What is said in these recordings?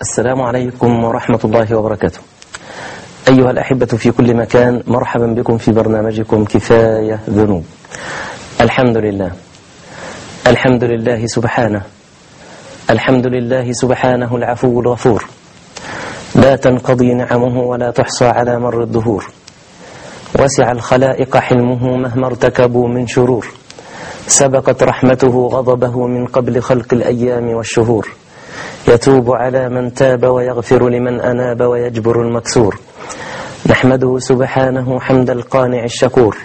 السلام عليكم ورحمة الله وبركاته أيها الأحبة في كل مكان مرحبا بكم في برنامجكم كفاية ذنوب الحمد لله الحمد لله سبحانه الحمد لله سبحانه العفو الغفور لا تنقضي نعمه ولا تحصى على مر الدهور وسع الخلائق حلمه مهما ارتكبوا من شرور سبقت رحمته غضبه من قبل خلق الأيام والشهور يتوب على من تاب ويغفر لمن أناب ويجبر المكسور نحمده سبحانه حمد القانع الشكور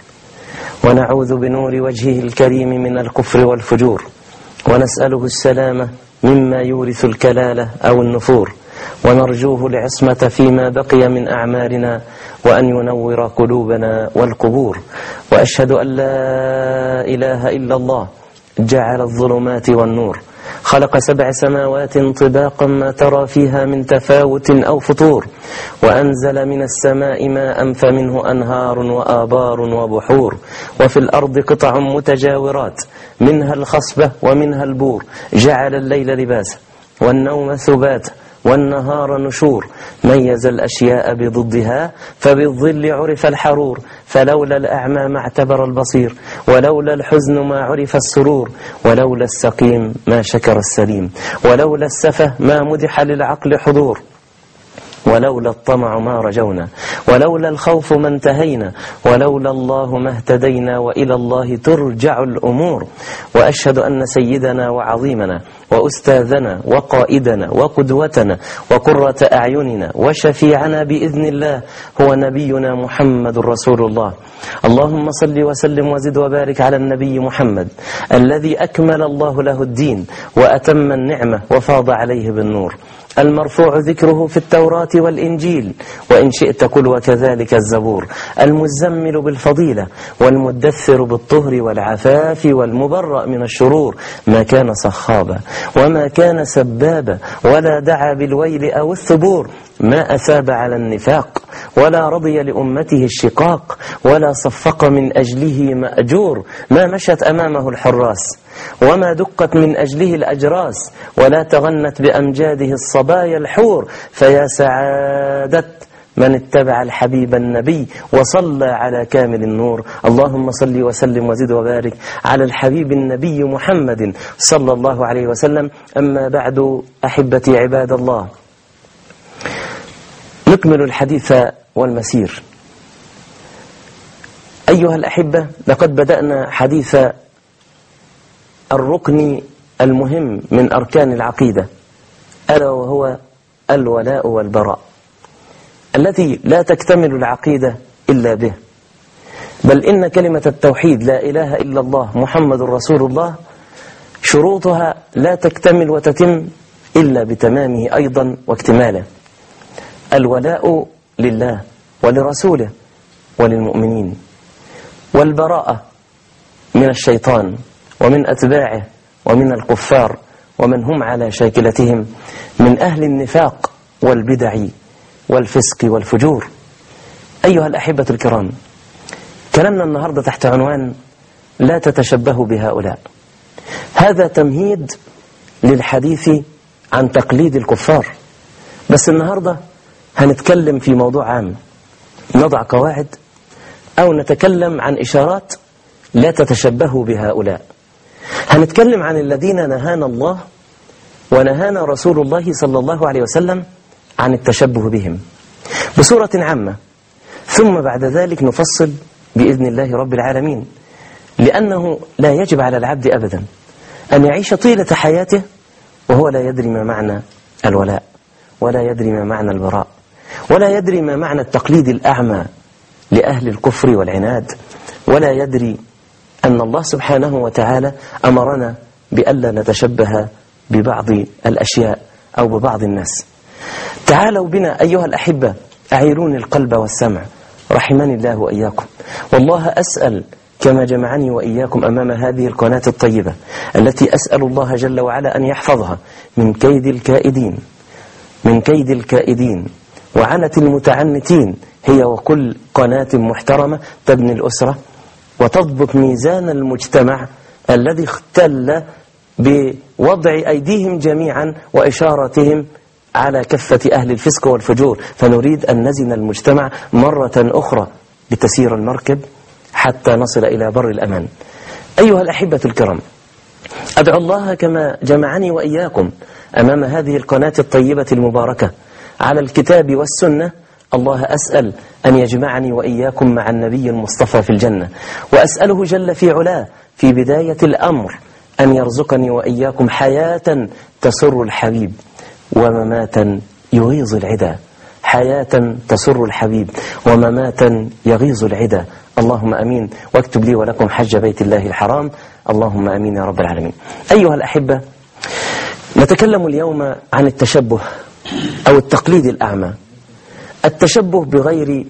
ونعوذ بنور وجهه الكريم من الكفر والفجور ونسأله السلامة مما يورث الكلالة أو النفور ونرجوه العصمة فيما بقي من أعمالنا وأن ينور قلوبنا والقبور وأشهد أن لا إله إلا الله جعل الظلمات والنور خلق سبع سماوات طباقا ما ترى فيها من تفاوت أو فطور وأنزل من السماء ماء فمنه أنهار وآبار وبحور وفي الأرض قطع متجاورات منها الخصبة ومنها البور جعل الليل لباسا والنوم ثباتا والنهار نشور ميز الأشياء بضدها فبالظل عرف الحرور فلولا الأعمى ما اعتبر البصير ولولا الحزن ما عرف السرور ولولا السقيم ما شكر السليم ولولا السفه ما مدح للعقل حضور ولولا الطمع ما رجونا ولولا الخوف ما انتهينا ولولا الله ما اهتدينا وإلى الله ترجع الأمور وأشهد أن سيدنا وعظيمنا وأستاذنا وقائدنا وقدوتنا وقرة أعيننا وشفيعنا بإذن الله هو نبينا محمد رسول الله اللهم صل وسلم وزد وبارك على النبي محمد الذي أكمل الله له الدين وأتم النعمة وفاض عليه بالنور المرفوع ذكره في التوراة والإنجيل وإن شئت قل وكذلك الزبور المزمل بالفضيلة والمدثر بالطهر والعفاف والمبرأ من الشرور ما كان صخابا وما كان سبابا ولا دعا بالويل أو الثبور ما أثاب على النفاق ولا رضي لأمته الشقاق ولا صفق من أجله مأجور ما مشت أمامه الحراس وما دقت من أجله الأجراس ولا تغنت بأمجاده الصبايا الحور فيا سعادة من اتبع الحبيب النبي وصلى على كامل النور اللهم صل وسلم وزد وبارك على الحبيب النبي محمد صلى الله عليه وسلم أما بعد أحبتي عباد الله نكمل الحديث والمسير أيها الأحبة لقد بدأنا حديث الركن المهم من أركان العقيدة ألا وهو الولاء والبراء التي لا تكتمل العقيدة إلا به بل إن كلمة التوحيد لا إله إلا الله محمد رسول الله شروطها لا تكتمل وتتم إلا بتمامه أيضا واكتماله الولاء لله ولرسوله وللمؤمنين والبراءة من الشيطان ومن أتباعه ومن الكفار ومن هم على شاكلتهم من أهل النفاق والبدع والفسق والفجور أيها الأحبة الكرام كلامنا النهاردة تحت عنوان لا تتشبهوا بهؤلاء هذا تمهيد للحديث عن تقليد الكفار بس النهاردة هنتكلم في موضوع عام نضع قواعد أو نتكلم عن إشارات لا تتشبهوا بهؤلاء هنتكلم عن الذين نهانا الله ونهانا رسول الله صلى الله عليه وسلم عن التشبه بهم بصورة عامة ثم بعد ذلك نفصل بإذن الله رب العالمين لأنه لا يجب على العبد أبدا أن يعيش طيلة حياته وهو لا يدري ما معنى الولاء ولا يدري ما معنى البراء ولا يدري ما معنى التقليد الأعمى لأهل الكفر والعناد ولا يدري أن الله سبحانه وتعالى أمرنا بألا نتشبه ببعض الأشياء أو ببعض الناس تعالوا بنا أيها الأحبة أعيروني القلب والسمع رحمني الله وإياكم والله أسأل كما جمعني وإياكم أمام هذه القناة الطيبة التي أسأل الله جل وعلا أن يحفظها من كيد الكائدين من كيد الكائدين وعنت المتعنتين هي وكل قناة محترمة تبني الأسرة وتضبط ميزان المجتمع الذي اختل بوضع أيديهم جميعا وإشارتهم على كفة أهل الفسق والفجور فنريد أن نزن المجتمع مرة أخرى لتسير المركب حتى نصل إلى بر الأمان أيها الأحبة الكرام أدعو الله كما جمعني وإياكم أمام هذه القناة الطيبة المباركة على الكتاب والسنة الله أسأل أن يجمعني وإياكم مع النبي المصطفى في الجنة وأسأله جل في علاه في بداية الأمر أن يرزقني وإياكم حياة تسر الحبيب ومماتا يغيظ العدا حياة تسر الحبيب ومماتا يغيظ العدا اللهم أمين واكتب لي ولكم حج بيت الله الحرام اللهم أمين يا رب العالمين أيها الأحبة نتكلم اليوم عن التشبه أو التقليد الأعمى التشبه بغير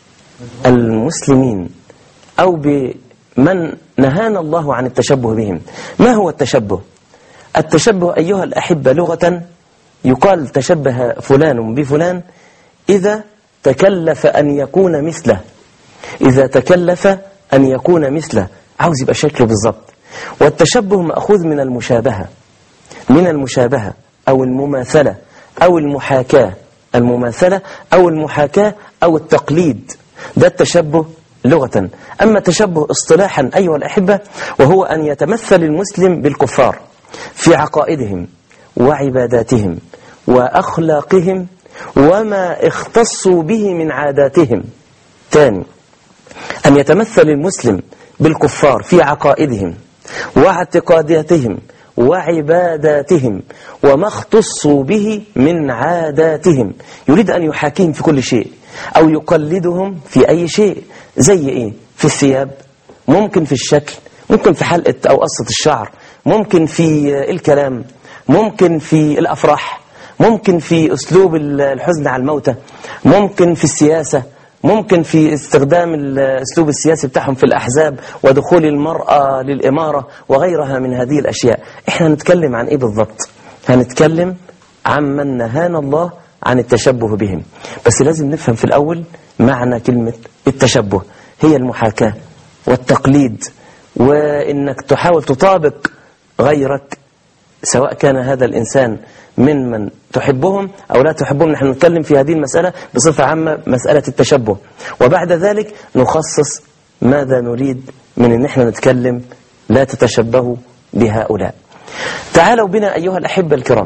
المسلمين أو بمن نهانا الله عن التشبه بهم ما هو التشبه التشبه أيها الأحبة لغة يقال تشبه فلان بفلان إذا تكلف أن يكون مثله إذا تكلف أن يكون مثله عاوز يبقى شكله بالضبط والتشبه مأخوذ من المشابهة من المشابهة أو المماثلة أو المحاكاة المماثلة أو المحاكاة أو التقليد ده التشبه لغة أما التشبه اصطلاحا أيها الأحبة وهو أن يتمثل المسلم بالكفار في عقائدهم وعباداتهم وأخلاقهم وما اختصوا به من عاداتهم ثاني أن يتمثل المسلم بالكفار في عقائدهم واعتقاداتهم وعباداتهم وما اختصوا به من عاداتهم يريد أن يحاكيهم في كل شيء أو يقلدهم في أي شيء زي إيه في الثياب ممكن في الشكل ممكن في حلقة أو قصة الشعر ممكن في الكلام ممكن في الأفراح ممكن في أسلوب الحزن على الموتى ممكن في السياسة ممكن في استخدام الاسلوب السياسي بتاعهم في الأحزاب ودخول المرأة للإمارة وغيرها من هذه الأشياء احنا هنتكلم عن ايه بالضبط هنتكلم عن من نهانا الله عن التشبه بهم بس لازم نفهم في الأول معنى كلمة التشبه هي المحاكاة والتقليد وإنك تحاول تطابق غيرك سواء كان هذا الإنسان من من تحبهم أو لا تحبهم نحن نتكلم في هذه المسألة بصفة عامة مسألة التشبه وبعد ذلك نخصص ماذا نريد من أن احنا نتكلم لا تتشبهوا بهؤلاء تعالوا بنا أيها الأحبة الكرام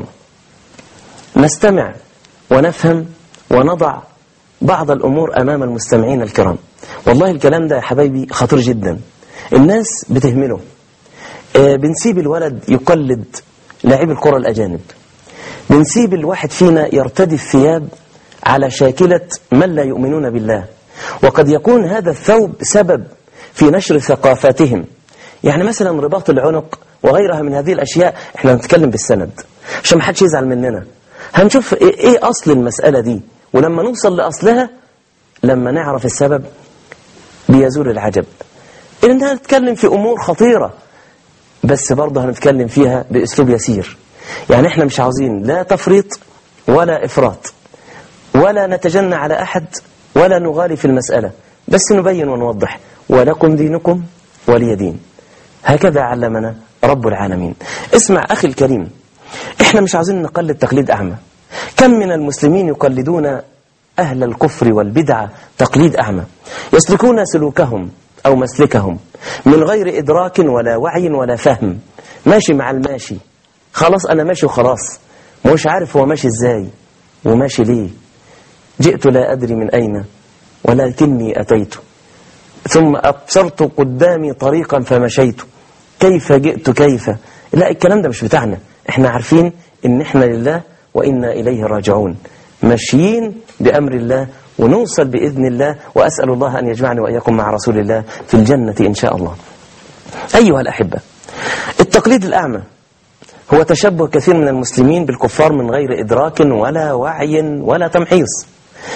نستمع ونفهم ونضع بعض الأمور أمام المستمعين الكرام والله الكلام ده يا حبايبي خطير جدا الناس بتهمله آه بنسيب الولد يقلد لاعبي الكرة الأجانب بنسيب الواحد فينا يرتدي الثياب على شاكلة من لا يؤمنون بالله وقد يكون هذا الثوب سبب في نشر ثقافاتهم يعني مثلا رباط العنق وغيرها من هذه الأشياء احنا نتكلم بالسند عشان ما حدش يزعل مننا هنشوف ايه, ايه أصل المسألة دي ولما نوصل لأصلها لما نعرف السبب بيزول العجب إننا نتكلم في أمور خطيرة بس برضه هنتكلم فيها بأسلوب يسير يعني احنا مش عاوزين لا تفريط ولا إفراط ولا نتجنى على أحد ولا نغالي في المسألة بس نبين ونوضح ولكم دينكم ولي دين هكذا علمنا رب العالمين اسمع أخي الكريم احنا مش عاوزين نقلد تقليد أعمى كم من المسلمين يقلدون أهل الكفر والبدعة تقليد أعمى يسلكون سلوكهم أو مسلكهم من غير إدراك ولا وعي ولا فهم ماشي مع الماشي خلاص أنا ماشي وخلاص مش عارف هو ماشي إزاي وماشي ليه جئت لا أدري من أين ولكني أتيت ثم أبصرت قدامي طريقا فمشيت كيف جئت كيف لا الكلام ده مش بتاعنا احنا عارفين ان احنا لله وإنا إليه راجعون ماشيين بأمر الله ونوصل بإذن الله وأسأل الله أن يجمعني وإياكم مع رسول الله في الجنة إن شاء الله أيها الأحبة التقليد الأعمى هو تشبه كثير من المسلمين بالكفار من غير إدراك ولا وعي ولا تمحيص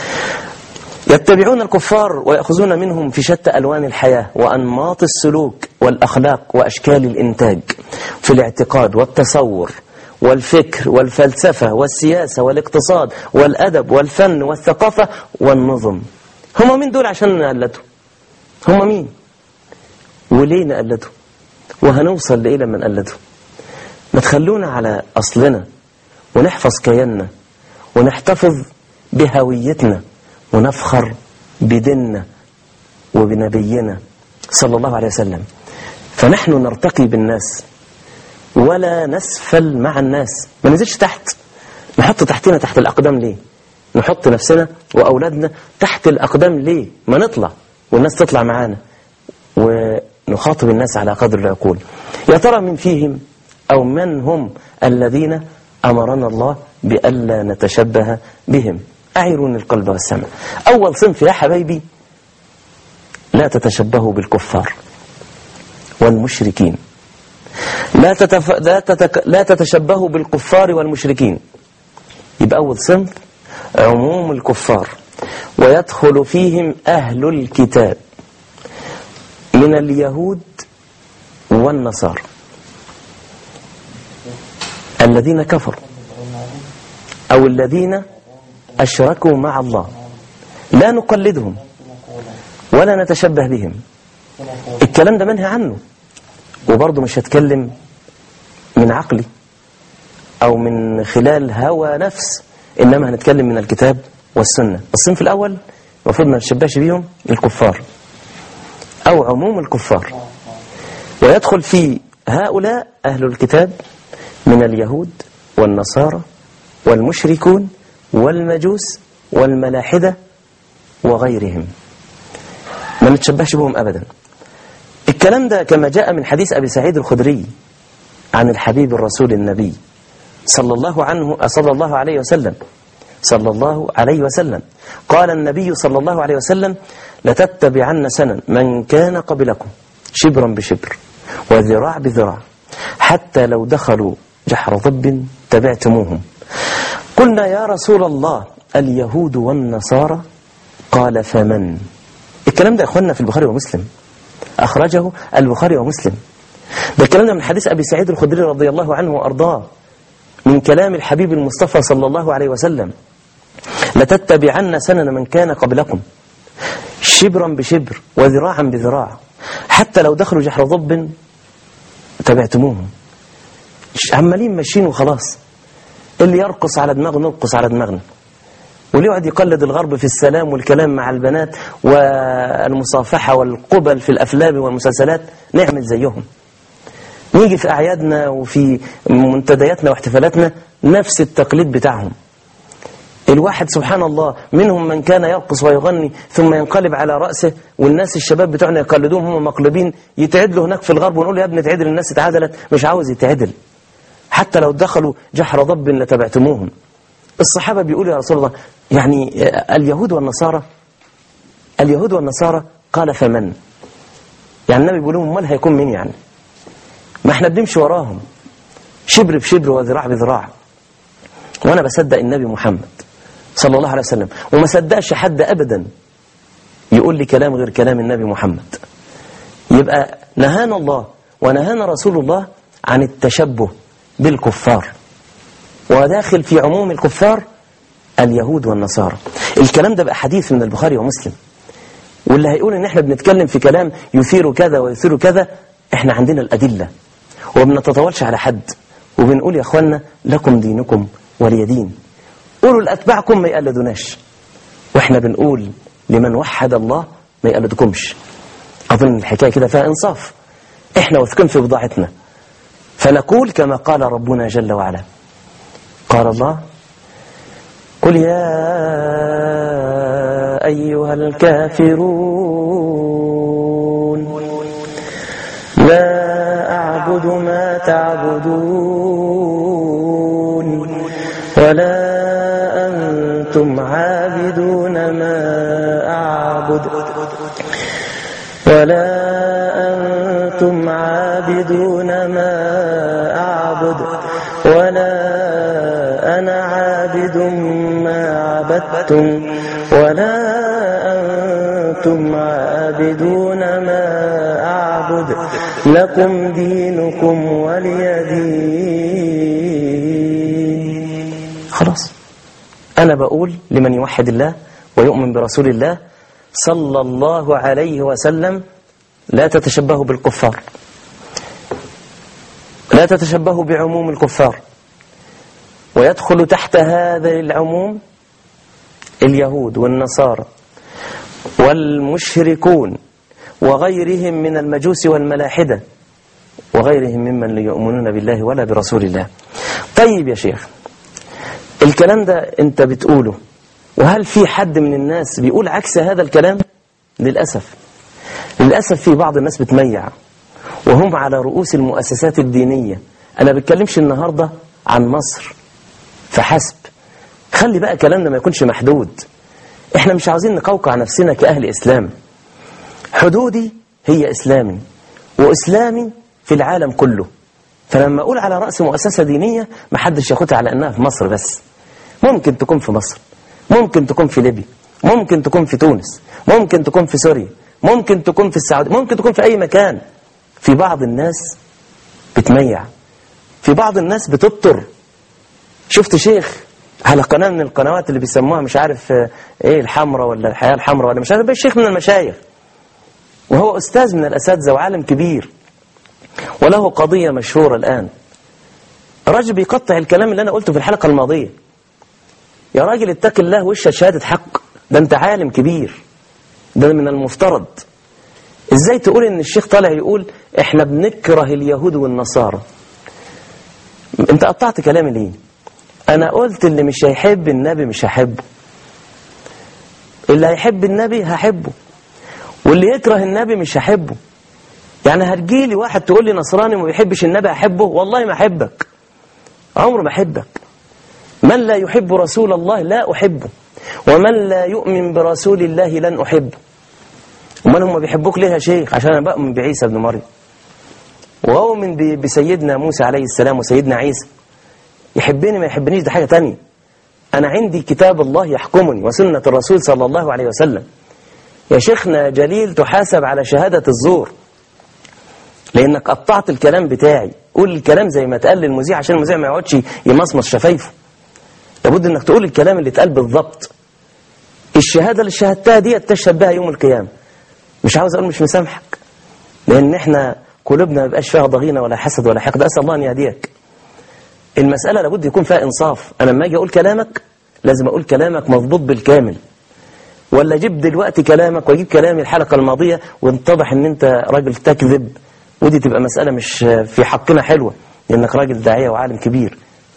يتبعون الكفار ويأخذون منهم في شتى ألوان الحياة وأنماط السلوك والأخلاق وأشكال الإنتاج في الاعتقاد والتصور والفكر والفلسفة والسياسة والاقتصاد والأدب والفن والثقافة والنظم هم مين دول عشان نقلدهم هم مين وليه نقلدهم وهنوصل لإيه لما نقلدهم ما تخلونا على أصلنا ونحفظ كياننا ونحتفظ بهويتنا ونفخر بديننا وبنبينا صلى الله عليه وسلم فنحن نرتقي بالناس ولا نسفل مع الناس ما ننزلش تحت نحط تحتنا تحت الأقدام ليه نحط نفسنا وأولادنا تحت الأقدام ليه ما نطلع والناس تطلع معانا ونخاطب الناس على قدر العقول يا ترى من فيهم أو من هم الذين أمرنا الله بألا نتشبه بهم أعيرون القلب والسمع أول صنف يا حبايبي لا تتشبهوا بالكفار والمشركين لا, تتف... لا, تتك... لا تتشبهوا بالكفار والمشركين يبقى أول صنف عموم الكفار ويدخل فيهم أهل الكتاب من اليهود والنصارى الذين كفروا أو الذين أشركوا مع الله لا نقلدهم ولا نتشبه بهم الكلام ده منهي عنه وبرضه مش هتكلم من عقلي أو من خلال هوى نفس إنما هنتكلم من الكتاب والسنة الصنف الأول المفروض ما نتشبهش بيهم الكفار أو عموم الكفار ويدخل في هؤلاء أهل الكتاب من اليهود والنصارى والمشركون والمجوس والملاحدة وغيرهم ما نتشبهش بهم أبدا الكلام ده كما جاء من حديث أبي سعيد الخدري عن الحبيب الرسول النبي صلى الله عنه صلى الله عليه وسلم صلى الله عليه وسلم قال النبي صلى الله عليه وسلم لتتبعن سنن من كان قبلكم شبرا بشبر وذراع بذراع حتى لو دخلوا جحر ضب تبعتموهم قلنا يا رسول الله اليهود والنصارى قال فمن الكلام ده اخواننا في البخاري ومسلم أخرجه البخاري ومسلم ده الكلام ده من حديث أبي سعيد الخدري رضي الله عنه وأرضاه من كلام الحبيب المصطفى صلى الله عليه وسلم لتتبعن سنن من كان قبلكم شبرا بشبر وذراعا بذراع حتى لو دخلوا جحر ضب تبعتموهم عمالين ماشيين وخلاص اللي يرقص على دماغه نرقص على دماغنا واللي يقعد يقلد الغرب في السلام والكلام مع البنات والمصافحة والقبل في الأفلام والمسلسلات نعمل زيهم نيجي في أعيادنا وفي منتدياتنا واحتفالاتنا نفس التقليد بتاعهم الواحد سبحان الله منهم من كان يرقص ويغني ثم ينقلب على رأسه والناس الشباب بتوعنا يقلدوهم هم مقلبين يتعدلوا هناك في الغرب ونقول يا ابني تعدل الناس اتعدلت مش عاوز يتعدل حتى لو دخلوا جحر ضب لتبعتموهم الصحابة بيقولوا يا رسول الله يعني اليهود والنصارى اليهود والنصارى قال فمن يعني النبي بيقول لهم امال هيكون مين يعني ما احنا بنمشي وراهم شبر بشبر وذراع بذراع وانا بصدق النبي محمد صلى الله عليه وسلم وما صدقش حد ابدا يقول لي كلام غير كلام النبي محمد يبقى نهانا الله ونهانا رسول الله عن التشبه بالكفار وداخل في عموم الكفار اليهود والنصارى الكلام ده بقى حديث من البخاري ومسلم واللي هيقول ان احنا بنتكلم في كلام يثير كذا ويثير كذا احنا عندنا الأدلة وما بنتطاولش على حد وبنقول يا اخوانا لكم دينكم ولي دين قولوا لأتباعكم ما يقلدوناش واحنا بنقول لمن وحد الله ما يقلدكمش أظن الحكاية كده فيها إنصاف احنا واثقين في بضاعتنا فنقول كما قال ربنا جل وعلا قال الله قل يا أيها الكافرون لا أعبد ما تعبدون ولا أنتم عابدون ما أعبد ولا أنتم عابدون ما أعبد ولا أنا عابد ما عبدتم ولا أنتم عابدون ما أعبد لكم دينكم ولي دين خلاص أنا بقول لمن يوحد الله ويؤمن برسول الله صلى الله عليه وسلم لا تتشبهوا بالكفار لا تتشبهوا بعموم الكفار ويدخل تحت هذا العموم اليهود والنصارى والمشركون وغيرهم من المجوس والملاحدة وغيرهم ممن لا يؤمنون بالله ولا برسول الله طيب يا شيخ الكلام ده انت بتقوله وهل في حد من الناس بيقول عكس هذا الكلام للأسف للأسف في بعض الناس بتميع وهم على رؤوس المؤسسات الدينية أنا بتكلمش النهاردة عن مصر فحسب خلي بقى كلامنا ما يكونش محدود احنا مش عاوزين نقوقع نفسنا كأهل إسلام حدودي هي إسلامي وإسلامي في العالم كله فلما أقول على رأس مؤسسة دينية ما حدش ياخدها على أنها في مصر بس ممكن تكون في مصر ممكن تكون في ليبيا ممكن تكون في تونس ممكن تكون في سوريا ممكن تكون في السعودية ممكن تكون في أي مكان في بعض الناس بتميع في بعض الناس بتبطر شفت شيخ على قناة من القنوات اللي بيسموها مش عارف ايه الحمراء ولا الحياة الحمراء ولا مش عارف شيخ من المشايخ وهو أستاذ من الأساتذة وعالم كبير وله قضية مشهورة الآن راجل بيقطع الكلام اللي أنا قلته في الحلقة الماضية يا راجل اتق الله وش شهادة حق ده انت عالم كبير ده من المفترض ازاي تقول ان الشيخ طالع يقول احنا بنكره اليهود والنصارى انت قطعت كلامي ليه انا قلت اللي مش هيحب النبي مش هحبه اللي هيحب النبي هحبه واللي يكره النبي مش هحبه يعني هتجيلي واحد تقول لي نصراني وما بيحبش النبي احبه والله ما احبك عمره ما احبك من لا يحب رسول الله لا احبه ومن لا يؤمن برسول الله لن احبه امال هم بيحبوك ليه يا شيخ عشان انا بؤمن بعيسى ابن مريم واؤمن بسيدنا موسى عليه السلام وسيدنا عيسى يحبني ما يحبنيش ده حاجه تانية انا عندي كتاب الله يحكمني وسنه الرسول صلى الله عليه وسلم يا شيخنا جليل تحاسب على شهاده الزور لانك قطعت الكلام بتاعي قول الكلام زي ما اتقال للمذيع عشان المذيع ما يقعدش يمصمص شفايفه لابد انك تقول الكلام اللي اتقال بالضبط الشهاده اللي شهدتها دي تشهد بها يوم القيامه مش عاوز اقول مش مسامحك لان احنا قلوبنا ما يبقاش فيها ضغينه ولا حسد ولا حقد اسال الله ان يهديك المساله لابد يكون فيها انصاف انا لما اجي اقول كلامك لازم اقول كلامك مضبوط بالكامل ولا اجيب دلوقتي كلامك واجيب كلامي الحلقه الماضيه واتضح ان انت راجل تكذب ودي تبقى مساله مش في حقنا حلوه لانك راجل داعيه وعالم كبير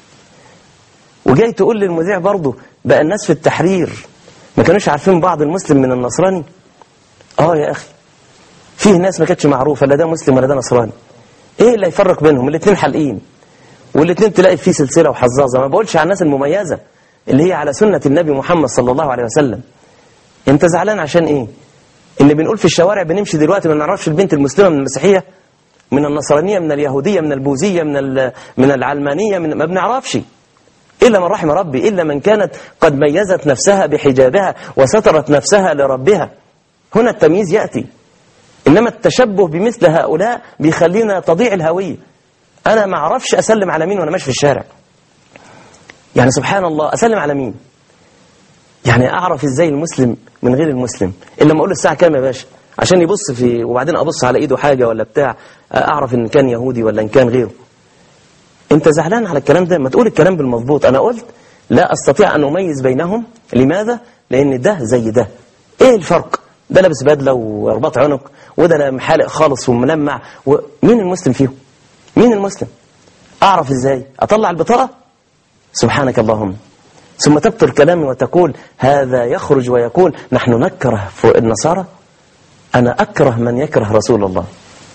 وجاي تقول للمذيع برضه بقى الناس في التحرير ما كانوش عارفين بعض المسلم من النصراني اه يا اخي فيه ناس ما كانتش معروفه لا ده مسلم ولا ده نصراني ايه اللي يفرق بينهم الاثنين حلقين والاثنين تلاقي فيه سلسله وحظاظه ما بقولش على الناس المميزه اللي هي على سنه النبي محمد صلى الله عليه وسلم انت زعلان عشان ايه اللي بنقول في الشوارع بنمشي دلوقتي ما نعرفش البنت المسلمه من المسيحيه من النصرانيه من اليهوديه من البوذيه من من العلمانيه من ما بنعرفش إلا من رحم ربي إلا من كانت قد ميزت نفسها بحجابها وسترت نفسها لربها هنا التمييز يأتي إنما التشبه بمثل هؤلاء بيخلينا تضيع الهوية أنا ما أعرفش أسلم على مين وأنا ماشي في الشارع يعني سبحان الله أسلم على مين يعني أعرف إزاي المسلم من غير المسلم إلا ما أقول الساعة كام يا باشا عشان يبص في وبعدين أبص على إيده حاجة ولا بتاع أعرف إن كان يهودي ولا إن كان غيره انت زعلان على الكلام ده ما تقول الكلام بالمضبوط انا قلت لا استطيع ان اميز بينهم لماذا لان ده زي ده ايه الفرق ده لابس بدله ورباط عنق وده لا محالق خالص وملمع و... مين المسلم فيهم مين المسلم اعرف ازاي اطلع البطاقه سبحانك اللهم ثم تبطل كلامي وتقول هذا يخرج ويقول نحن نكره النصارى انا اكره من يكره رسول الله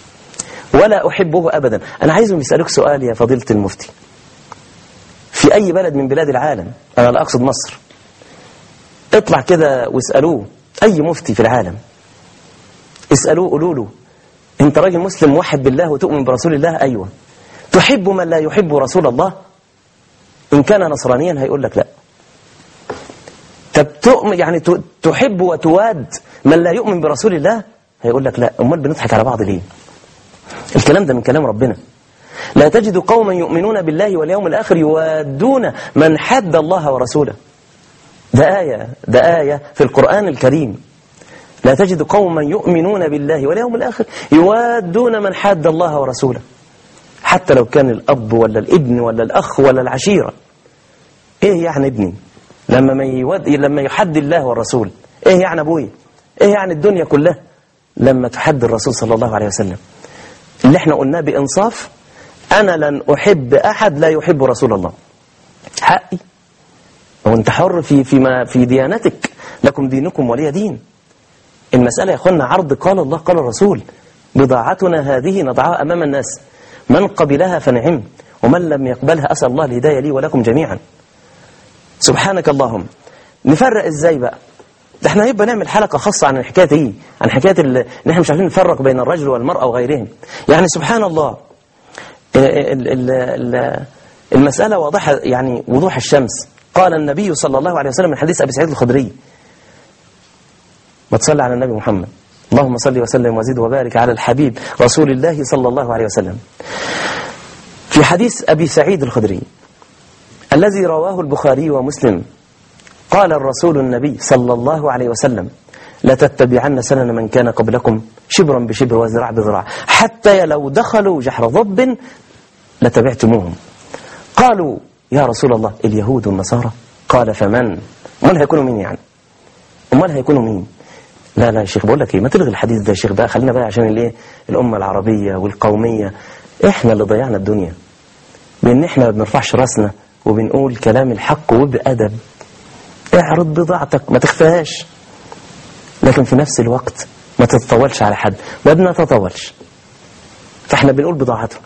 ولا أحبه أبدا أنا عايزهم يسألوك سؤال يا فضيلة المفتي في أي بلد من بلاد العالم أنا لا أقصد مصر اطلع كده واسألوه أي مفتي في العالم اسألوه قولوا له أنت راجل مسلم موحد بالله وتؤمن برسول الله أيوة تحب من لا يحب رسول الله إن كان نصرانيا هيقول لك لا طب تؤمن يعني تحب وتواد من لا يؤمن برسول الله هيقول لك لا أمال بنضحك على بعض ليه الكلام ده من كلام ربنا لا تجد قوما يؤمنون بالله واليوم الآخر يوادون من حد الله ورسوله ده آية ده آية في القرآن الكريم لا تجد قوما يؤمنون بالله واليوم الآخر يوادون من حد الله ورسوله حتى لو كان الأب ولا الابن ولا الأخ ولا العشيرة ايه يعني ابني لما ما يود... لما يحد الله والرسول ايه يعني ابوي ايه يعني الدنيا كلها لما تحد الرسول صلى الله عليه وسلم اللي احنا قلناه بانصاف انا لن احب احد لا يحب رسول الله حقي وانت حر في فيما في ديانتك لكم دينكم ولي دين المسألة يا اخوانا عرض قال الله قال الرسول بضاعتنا هذه نضعها أمام الناس من قبلها فنعم ومن لم يقبلها أسأل الله الهداية لي ولكم جميعا سبحانك اللهم نفرق ازاي بقى ده احنا هيبقى نعمل حلقة خاصة عن الحكاية دي عن حكاية ال- ان احنا مش عارفين نفرق بين الرجل والمرأة وغيرهم يعني سبحان الله ال- ال- ال- المسألة واضحة يعني وضوح الشمس قال النبي صلى الله عليه وسلم من حديث أبي سعيد الخدري ما تصلي على النبي محمد اللهم صل وسلم وزد وبارك على الحبيب رسول الله صلى الله عليه وسلم في حديث أبي سعيد الخدري الذي رواه البخاري ومسلم قال الرسول النبي صلى الله عليه وسلم لتتبعن سنن من كان قبلكم شبرا بشبر وذراع بذراع حتى لو دخلوا جحر ضب لتبعتموهم قالوا يا رسول الله اليهود والنصارى قال فمن امال هيكونوا مين يعني امال هيكونوا مين لا لا يا شيخ بقول لك ايه ما تلغي الحديث ده يا شيخ بقى خلينا بقى عشان الايه الامه العربيه والقوميه احنا اللي ضيعنا الدنيا بان احنا ما بنرفعش راسنا وبنقول كلام الحق وبادب اعرض بضاعتك ما تخفاهاش لكن في نفس الوقت ما تتطولش على حد ما بنتطولش فاحنا بنقول بضاعتنا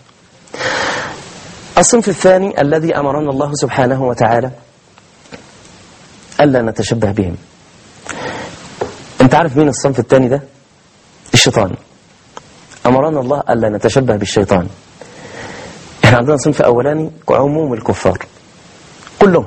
الصنف الثاني الذي أمرنا الله سبحانه وتعالى ألا نتشبه بهم أنت عارف مين الصنف الثاني ده الشيطان أمرنا الله ألا نتشبه بالشيطان احنا عندنا صنف أولاني عموم الكفار كلهم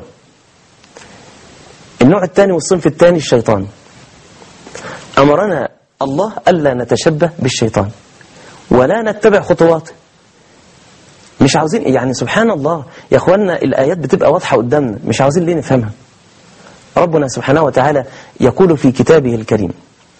النوع الثاني والصنف الثاني الشيطان أمرنا الله ألا نتشبه بالشيطان ولا نتبع خطواته مش عاوزين يعني سبحان الله يا اخوانا الآيات بتبقى واضحة قدامنا مش عاوزين ليه نفهمها ربنا سبحانه وتعالى يقول في كتابه الكريم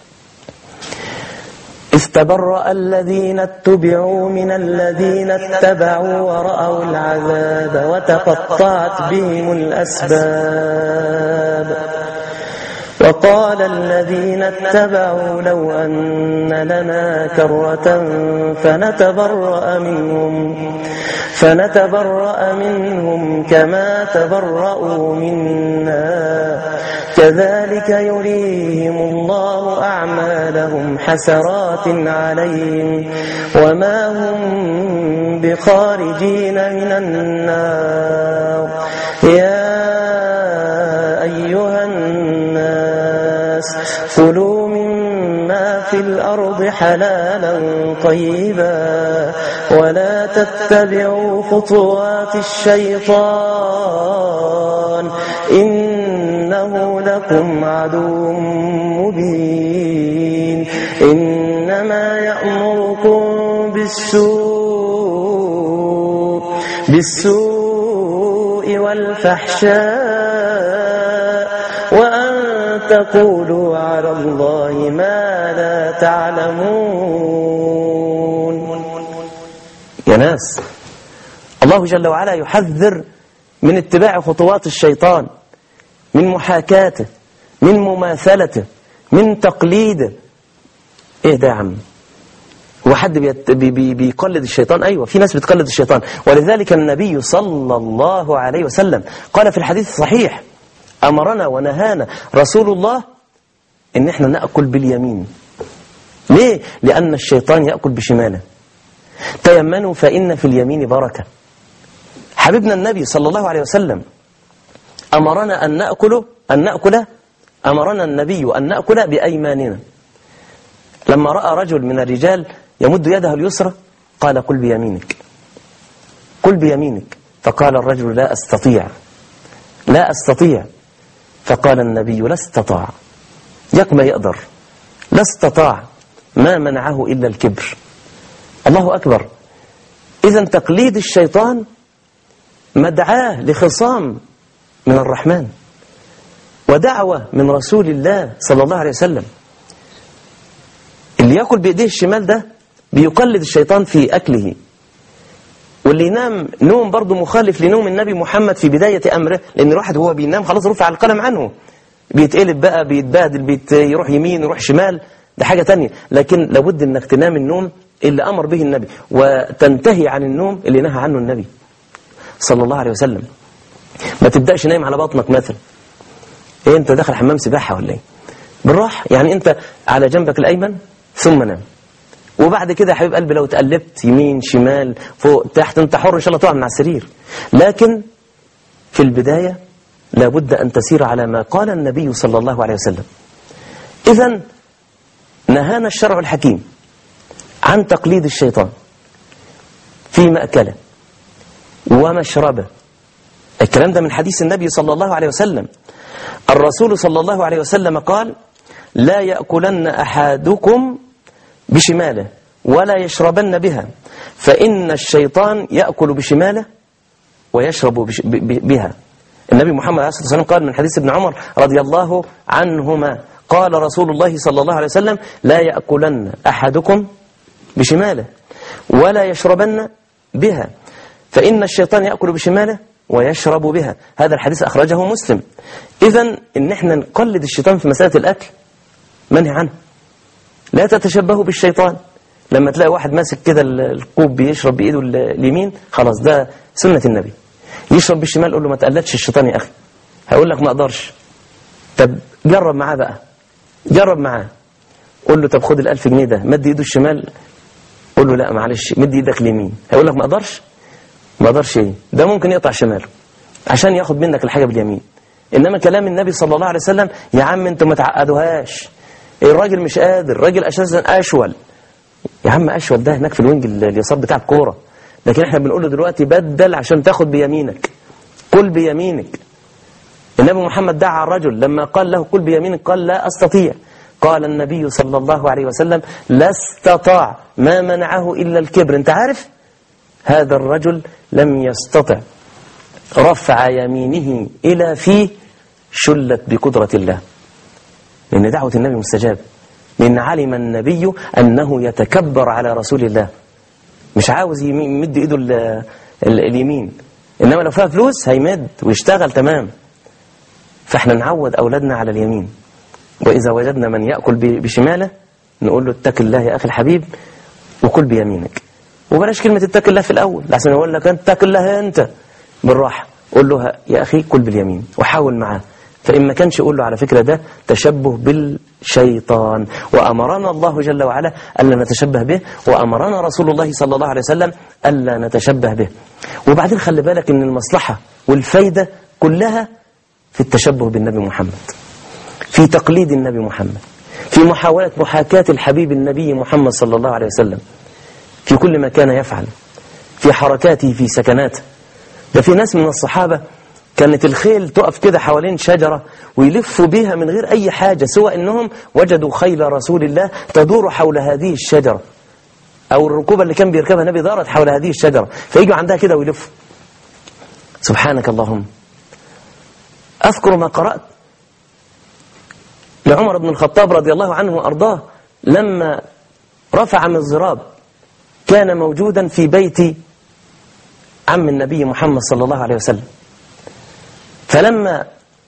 إذ تبرأ الذين اتبعوا من الذين اتبعوا ورأوا العذاب وتقطعت بهم الأسباب وقال الذين اتبعوا لو أن لنا كرة فنتبرأ منهم فنتبرأ منهم كما تبرأوا منا كذلك يريهم الله أعمالهم حسرات عليهم وما هم بخارجين من النار يا أيها الناس كلوا مما في الأرض حلالا طيبا ولا تتبعوا خطوات الشيطان إنه لكم عدو مبين إنما يأمركم بالسوء بالسوء والفحشاء وأن تقولوا على الله ما لا تعلمون يا ناس الله جل وعلا يحذر من اتباع خطوات الشيطان من محاكاته من مماثلته من تقليده ايه ده يا عم هو حد بيت بي بي بيقلد الشيطان أيوة في ناس بتقلد الشيطان ولذلك النبي صلى الله عليه وسلم قال في الحديث الصحيح أمرنا ونهانا رسول الله إن احنا نأكل باليمين ليه؟ لأن الشيطان يأكل بشماله تيمنوا فإن في اليمين بركة حبيبنا النبي صلى الله عليه وسلم أمرنا أن نأكل أن نأكل أمرنا النبي أن نأكل بأيماننا لما رأى رجل من الرجال يمد يده اليسرى قال قل بيمينك قل بيمينك فقال الرجل لا أستطيع لا أستطيع فقال النبي لا استطاع ياك ما يقدر لا استطاع ما منعه إلا الكبر الله أكبر إذا تقليد الشيطان مدعاه لخصام من الرحمن ودعوة من رسول الله صلى الله عليه وسلم اللي يأكل بإيديه الشمال ده بيقلد الشيطان في أكله واللي ينام نوم برضه مخالف لنوم النبي محمد في بداية أمره لأن الواحد هو بينام خلاص رفع القلم عنه بيتقلب بقى بيتبادل بيت يروح يمين يروح شمال ده حاجة تانية لكن لابد انك تنام النوم اللي أمر به النبي وتنتهي عن النوم اللي نهى عنه النبي صلى الله عليه وسلم ما تبدأش نايم على بطنك مثلا ايه انت داخل حمام سباحة ولا ايه بالراحة يعني انت على جنبك الأيمن ثم نام وبعد كده يا حبيب قلبي لو اتقلبت يمين شمال فوق تحت انت حر ان شاء الله تقع من على السرير لكن في البداية لابد أن تسير على ما قال النبي صلى الله عليه وسلم إذا نهانا الشرع الحكيم عن تقليد الشيطان في مأكله ومشربه الكلام ده من حديث النبي صلى الله عليه وسلم الرسول صلى الله عليه وسلم قال لا يأكلن أحدكم بشماله ولا يشربن بها فإن الشيطان يأكل بشماله ويشرب بش بها النبي محمد عليه الصلاة والسلام قال من حديث ابن عمر رضي الله عنهما قال رسول الله صلى الله عليه وسلم لا يأكلن أحدكم بشماله ولا يشربن بها فإن الشيطان يأكل بشماله ويشرب بها هذا الحديث أخرجه مسلم إذا إن احنا نقلد الشيطان في مسألة الأكل منهي عنه لا تتشبهوا بالشيطان لما تلاقي واحد ماسك كده الكوب بيشرب بإيده اليمين خلاص ده سنة النبي يشرب بالشمال قول له ما تقلدش الشيطان يا أخي هيقول لك ما أقدرش طب جرب معاه بقى جرب معاه قول له طب خد الألف جنيه ده مد إيده الشمال قول له لا معلش مد إيدك اليمين هيقول لك ما أقدرش ما أقدرش إيه ده ممكن يقطع شماله عشان ياخد منك الحاجة باليمين إنما كلام النبي صلى الله عليه وسلم يا عم أنتوا ما تعقدوهاش الراجل مش قادر الراجل أساسا أشول يا عم أشول ده هناك في الوينج اليسار بتاع الكورة لكن احنا بنقول له دلوقتي بدل عشان تاخد بيمينك كل بيمينك النبي محمد دعا الرجل لما قال له كل بيمينك قال لا أستطيع قال النبي صلى الله عليه وسلم لا استطاع ما منعه إلا الكبر انت عارف هذا الرجل لم يستطع رفع يمينه إلى فيه شلت بقدرة الله لأن دعوة النبي مستجاب لأن علم النبي أنه يتكبر على رسول الله مش عاوز يمد إيده ال ال اليمين إنما لو فيها فلوس هيمد ويشتغل تمام فإحنا نعود أولادنا على اليمين وإذا وجدنا من يأكل بشماله نقول له اتق الله يا أخي الحبيب وكل بيمينك وبلاش كلمة اتق الله في الأول لحسن يقول لك انت اتق الله أنت بالراحة قول له يا أخي كل باليمين وحاول معاه فإن ما كانش يقول له على فكرة ده تشبه بالشيطان وأمرنا الله جل وعلا ألا نتشبه به وأمرنا رسول الله صلى الله عليه وسلم ألا نتشبه به وبعدين خلي بالك أن المصلحة والفايدة كلها في التشبه بالنبي محمد في تقليد النبي محمد في محاولة محاكاة الحبيب النبي محمد صلى الله عليه وسلم في كل ما كان يفعل في حركاته في سكناته ده في ناس من الصحابة كانت الخيل تقف كده حوالين شجرة ويلفوا بيها من غير أي حاجة سوى أنهم وجدوا خيل رسول الله تدور حول هذه الشجرة أو الركوبة اللي كان بيركبها النبي دارت حول هذه الشجرة فيجوا عندها كده ويلفوا سبحانك اللهم أذكر ما قرأت لعمر بن الخطاب رضي الله عنه وأرضاه لما رفع من الزراب كان موجودا في بيت عم النبي محمد صلى الله عليه وسلم فلما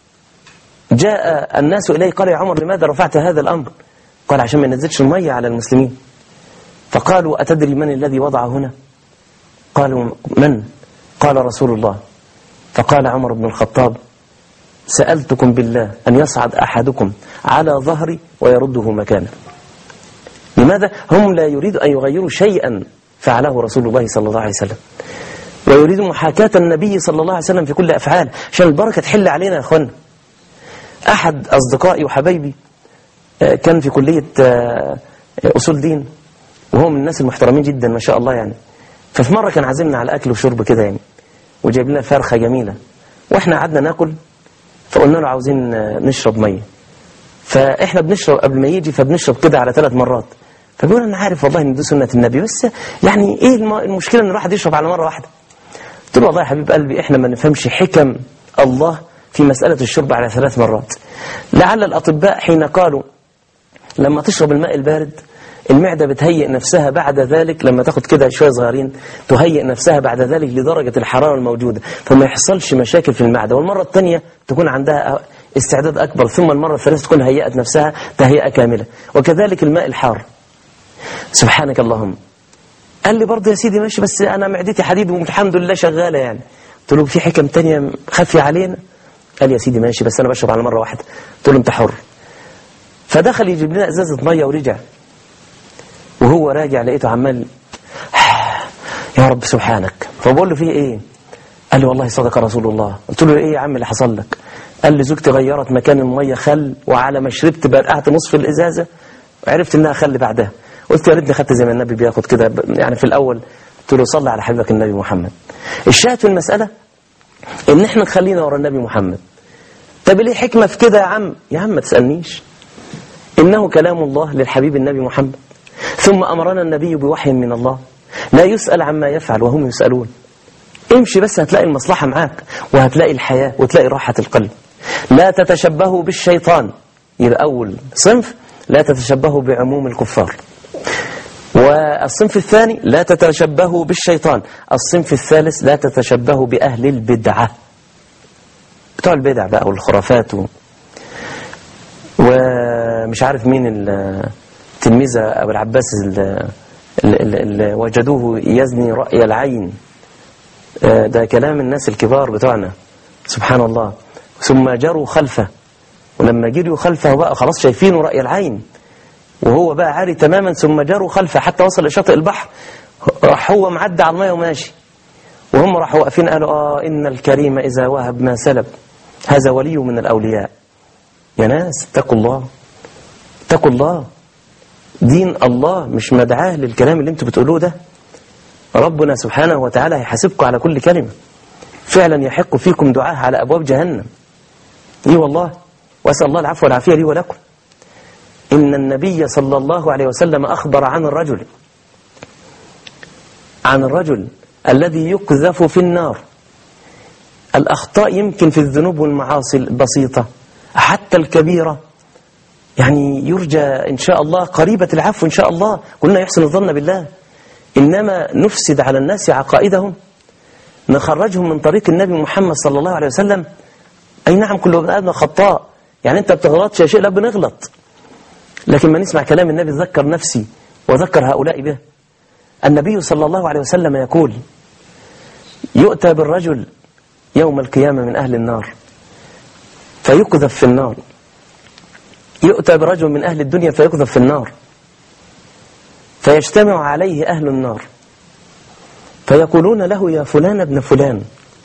جاء الناس إليه قال يا عمر لماذا رفعت هذا الأمر قال عشان ما ينزلش المية على المسلمين فقالوا أتدري من الذي وضع هنا قالوا من قال رسول الله فقال عمر بن الخطاب سألتكم بالله أن يصعد أحدكم على ظهري ويرده مكانه لماذا هم لا يريدوا أن يغيروا شيئا فعله رسول الله صلى الله عليه وسلم ويريد محاكاة النبي صلى الله عليه وسلم في كل أفعال عشان البركة تحل علينا يا أخوانا أحد أصدقائي وحبايبي كان في كلية أصول دين وهو من الناس المحترمين جدا ما شاء الله يعني ففي مرة كان عازمنا على أكل وشرب كده يعني وجايب لنا فرخة جميلة وإحنا قعدنا ناكل فقلنا له عاوزين نشرب مية فإحنا بنشرب قبل ما يجي فبنشرب كده على ثلاث مرات فبيقول أنا عارف والله إن دي سنة النبي بس يعني إيه المشكلة إن الواحد يشرب على مرة واحدة قلت له والله يا حبيب قلبي إحنا ما نفهمش حكم الله في مسألة الشرب على ثلاث مرات لعل الأطباء حين قالوا لما تشرب الماء البارد المعدة بتهيئ نفسها بعد ذلك لما تاخد كده شوية صغيرين تهيئ نفسها بعد ذلك لدرجة الحرارة الموجودة فما يحصلش مشاكل في المعدة والمرة الثانية تكون عندها استعداد أكبر ثم المرة الثالثة تكون هيئت نفسها تهيئة كاملة وكذلك الماء الحار سبحانك اللهم قال لي برضه يا سيدي ماشي بس أنا معدتي حديد والحمد لله شغالة يعني قلت له في حكم تانية خفية علينا قال يا سيدي ماشي بس أنا بشرب على مرة واحدة قلت له أنت حر فدخل يجيب لنا ازازه ميه ورجع وهو راجع لقيته عمال يا رب سبحانك فبقول له فيه ايه قال لي والله صدق رسول الله قلت له ايه يا عم اللي حصل لك قال لي زوجتي غيرت مكان الميه خل وعلى ما شربت برقعت نصف الازازه وعرفت انها خل بعدها قلت يا ريتني خدت زي ما النبي بياخد كده يعني في الاول قلت له صلي على حبيبك النبي محمد الشاهد في المساله ان احنا نخلينا ورا النبي محمد طب ليه حكمه في كده يا عم يا عم ما تسالنيش إنه كلام الله للحبيب النبي محمد ثم أمرنا النبي بوحي من الله لا يسأل عما يفعل وهم يسألون امشي بس هتلاقي المصلحة معاك وهتلاقي الحياة وتلاقي راحة القلب لا تتشبهوا بالشيطان يبقى أول صنف لا تتشبهوا بعموم الكفار والصنف الثاني لا تتشبهوا بالشيطان الصنف الثالث لا تتشبهوا بأهل البدعة بتوع البدع بقى والخرافات ومش عارف مين التلميذة أبو العباس اللي وجدوه يزني رأي العين ده كلام الناس الكبار بتوعنا سبحان الله ثم جروا خلفه ولما جروا خلفه بقى خلاص شايفينه رأي العين وهو بقى عاري تماما ثم جروا خلفه حتى وصل لشاطئ البحر راح هو معدى على الميه وماشي وهم راحوا واقفين قالوا اه ان الكريم اذا وهب ما سلب هذا ولي من الاولياء يا ناس اتقوا الله اتقوا الله دين الله مش مدعاه للكلام اللي انتوا بتقولوه ده ربنا سبحانه وتعالى هيحاسبكم على كل كلمة فعلا يحق فيكم دعاه على أبواب جهنم اي والله وأسأل الله العفو والعافية لي ولكم إن النبي صلى الله عليه وسلم أخبر عن الرجل عن الرجل الذي يقذف في النار الأخطاء يمكن في الذنوب والمعاصي البسيطة حتى الكبيرة يعني يرجى إن شاء الله قريبة العفو إن شاء الله كلنا يحسن الظن بالله إنما نفسد على الناس عقائدهم نخرجهم من طريق النبي محمد صلى الله عليه وسلم أي نعم كل ابن آدم خطاء يعني أنت بتغلطش يا شيء لا بنغلط لكن ما نسمع كلام النبي ذكر نفسي وذكر هؤلاء به النبي صلى الله عليه وسلم يقول يؤتى بالرجل يوم القيامة من أهل النار فيقذف في النار يؤتى برجل من أهل الدنيا فيقذف في النار فيجتمع عليه أهل النار فيقولون له يا فلان ابن فلان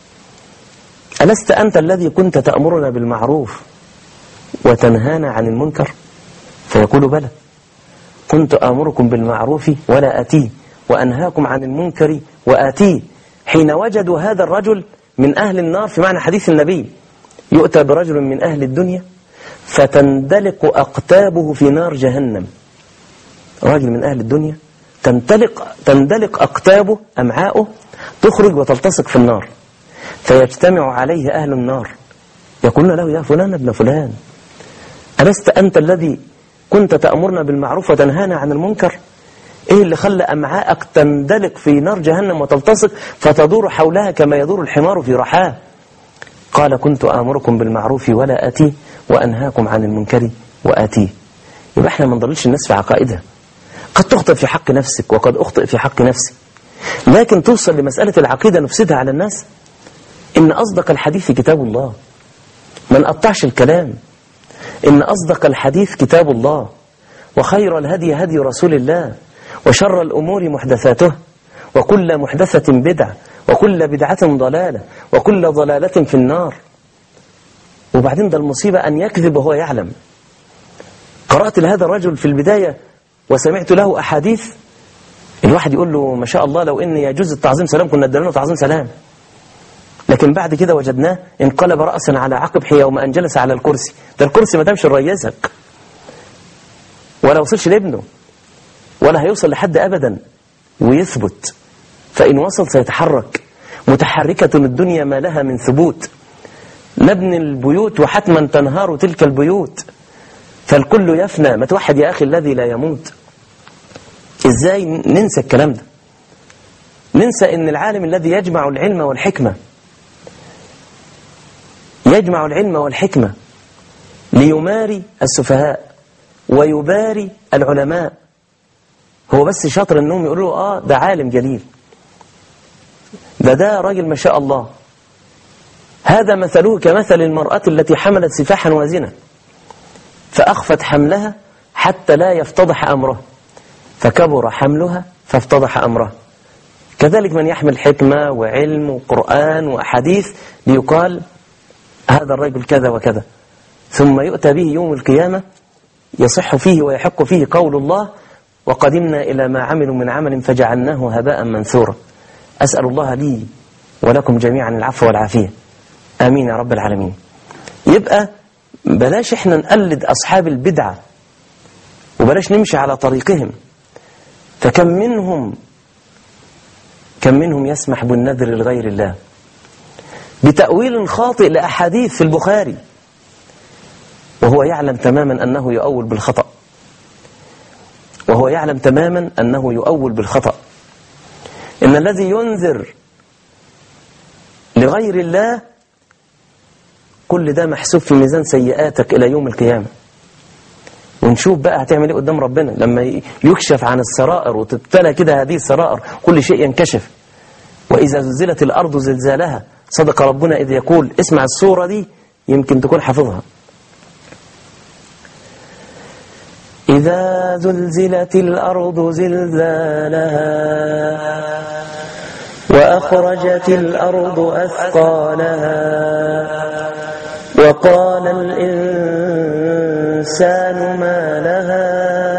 ألست أنت الذي كنت تأمرنا بالمعروف وتنهانا عن المنكر فيقول بلى كنت آمركم بالمعروف ولا أتيه وأنهاكم عن المنكر وآتيه حين وجدوا هذا الرجل من أهل النار في معنى حديث النبي يؤتى برجل من أهل الدنيا فتندلق أقتابه في نار جهنم راجل من أهل الدنيا تندلق, تندلق أقتابه أمعاؤه تخرج وتلتصق في النار فيجتمع عليه أهل النار يقولون له يا فلان ابن فلان ألست أنت الذي كنت تأمرنا بالمعروف وتنهانا عن المنكر إيه اللي خلى أمعاءك تندلق في نار جهنم وتلتصق فتدور حولها كما يدور الحمار في رحاه قال كنت آمركم بالمعروف ولا آتيه وأنهاكم عن المنكر وآتيه يبقى احنا ما نضللش الناس في عقائدها قد تخطئ في حق نفسك وقد أخطئ في حق نفسي لكن توصل لمسألة العقيدة نفسدها على الناس إن أصدق الحديث كتاب الله ما نقطعش الكلام إن أصدق الحديث كتاب الله وخير الهدي هدي رسول الله وشر الأمور محدثاتها وكل محدثة بدعة وكل بدعة ضلالة وكل ضلالة في النار وبعدين ده المصيبة أن يكذب وهو يعلم قرأت لهذا الرجل في البداية وسمعت له أحاديث الواحد يقول له ما شاء الله لو إن يجوز التعظيم سلام كنا ادالنا تعظيم سلام لكن بعد كده وجدناه انقلب رأسا على عقب يوم أن جلس على الكرسي ده الكرسي ما دامش ريزك ولا وصلش لابنه ولا هيوصل لحد أبدا ويثبت فإن وصل سيتحرك متحركة الدنيا ما لها من ثبوت نبني البيوت وحتما تنهار تلك البيوت فالكل يفنى ما توحد يا أخي الذي لا يموت ازاي ننسى الكلام ده ننسى ان العالم الذي يجمع العلم والحكمة يجمع العلم والحكمة ليماري السفهاء ويباري العلماء هو بس شاطر انهم يقولوا اه ده عالم جليل ده ده راجل ما شاء الله هذا مثله كمثل المرأة التي حملت سفاحا وازنا فأخفت حملها حتى لا يفتضح أمره فكبر حملها فافتضح أمره كذلك من يحمل حكمة وعلم وقرآن وأحاديث ليقال هذا الرجل كذا وكذا ثم يؤتى به يوم القيامة يصح فيه ويحق فيه قول الله وقدمنا إلى ما عملوا من عمل فجعلناه هباء منثورا أسأل الله لي ولكم جميعا العفو والعافية آمين يا رب العالمين يبقى بلاش احنا نقلد أصحاب البدعة وبلاش نمشي على طريقهم فكم منهم كم منهم يسمح بالنذر لغير الله بتأويل خاطئ لأحاديث في البخاري وهو يعلم تماما أنه يؤول بالخطأ وهو يعلم تماما أنه يؤول بالخطأ إن الذي ينذر لغير الله كل ده محسوب في ميزان سيئاتك إلى يوم القيامة ونشوف بقى هتعمل ايه قدام ربنا لما يكشف عن السرائر وتبتلى كده هذه السرائر كل شيء ينكشف وإذا زلزلت الأرض زلزالها صدق ربنا إذ يقول اسمع السورة دي يمكن تكون حافظها إذا زلزلت الأرض زلزالها وأخرجت الأرض أثقالها وقال الإنسان ما لها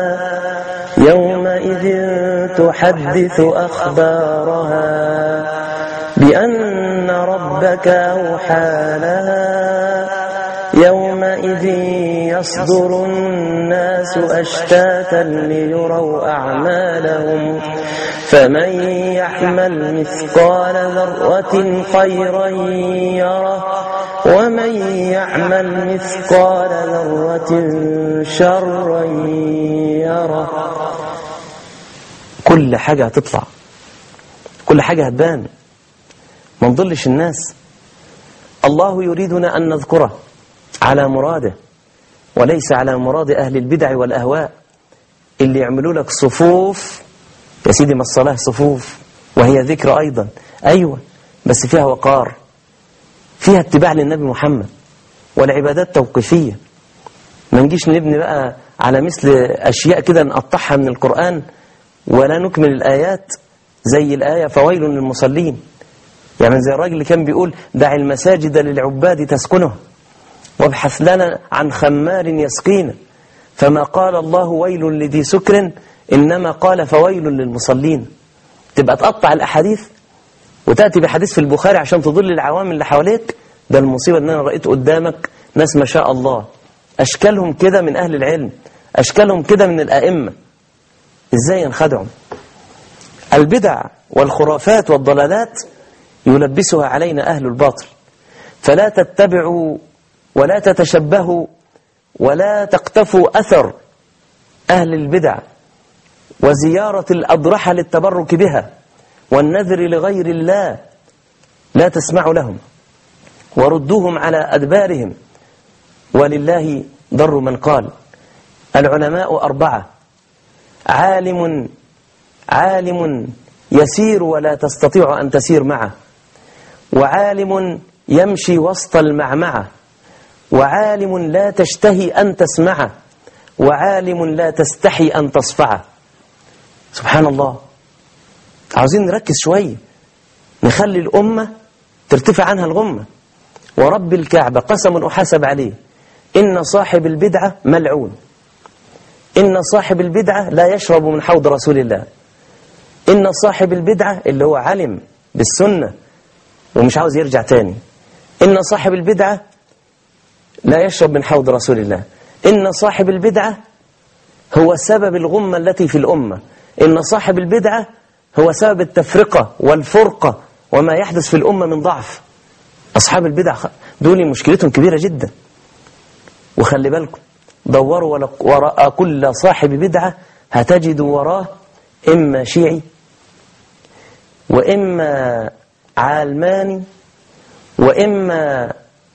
يومئذ تحدث أخبارها بأن ربك أوحى لها يومئذ يصدر الناس أشتاتا ليروا أعمالهم فمن يحمل مثقال ذرة خيرا يره ومن يعمل مثقال ذرة شرا يره كل حاجة هتطلع كل حاجة هتبان ما نضلش الناس الله يريدنا أن نذكره على مراده وليس على مراد أهل البدع والأهواء اللي يعملوا لك صفوف يا سيدي ما الصلاة صفوف وهي ذكر أيضا أيوة بس فيها وقار فيها اتباع للنبي محمد والعبادات توقيفية ما نجيش نبني بقى على مثل أشياء كده نقطعها من القرآن ولا نكمل الآيات زي الآية فويل للمصلين يعني زي الراجل اللي كان بيقول دع المساجد للعباد تسكنه وابحث لنا عن خمار يسقينا فما قال الله ويل لذي سكر إنما قال فويل للمصلين تبقى تقطع الأحاديث وتأتي بحديث في البخاري عشان تضل العوام اللي حواليك ده المصيبة ان انا رأيت قدامك ناس ما شاء الله أشكالهم كده من أهل العلم أشكالهم كده من الأئمة إزاي ينخدعوا البدع والخرافات والضلالات يلبسها علينا أهل الباطل فلا تتبعوا ولا تتشبهوا ولا تقتفوا أثر أهل البدع وزيارة الأضرحة للتبرك بها والنذر لغير الله لا تسمعوا لهم وردوهم على أدبارهم ولله ضر من قال العلماء أربعة عالم عالم يسير ولا تستطيع أن تسير معه وعالم يمشي وسط المعمعة وعالم لا تشتهي أن تسمعه وعالم لا تستحي أن تصفعه سبحان الله عاوزين نركز شوية نخلي الأمة ترتفع عنها الغمة ورب الكعبة قسم أحاسب عليه إن صاحب البدعة ملعون إن صاحب البدعة لا يشرب من حوض رسول الله إن صاحب البدعة اللي هو علم بالسنة ومش عاوز يرجع تاني إن صاحب البدعة لا يشرب من حوض رسول الله إن صاحب البدعة هو سبب الغمة التي في الأمة إن صاحب البدعة هو سبب التفرقة والفرقة وما يحدث في الأمة من ضعف أصحاب البدع دول مشكلتهم كبيرة جدا وخلي بالكم دوروا وراء كل صاحب بدعة هتجدوا وراه إما شيعي وإما علماني وإما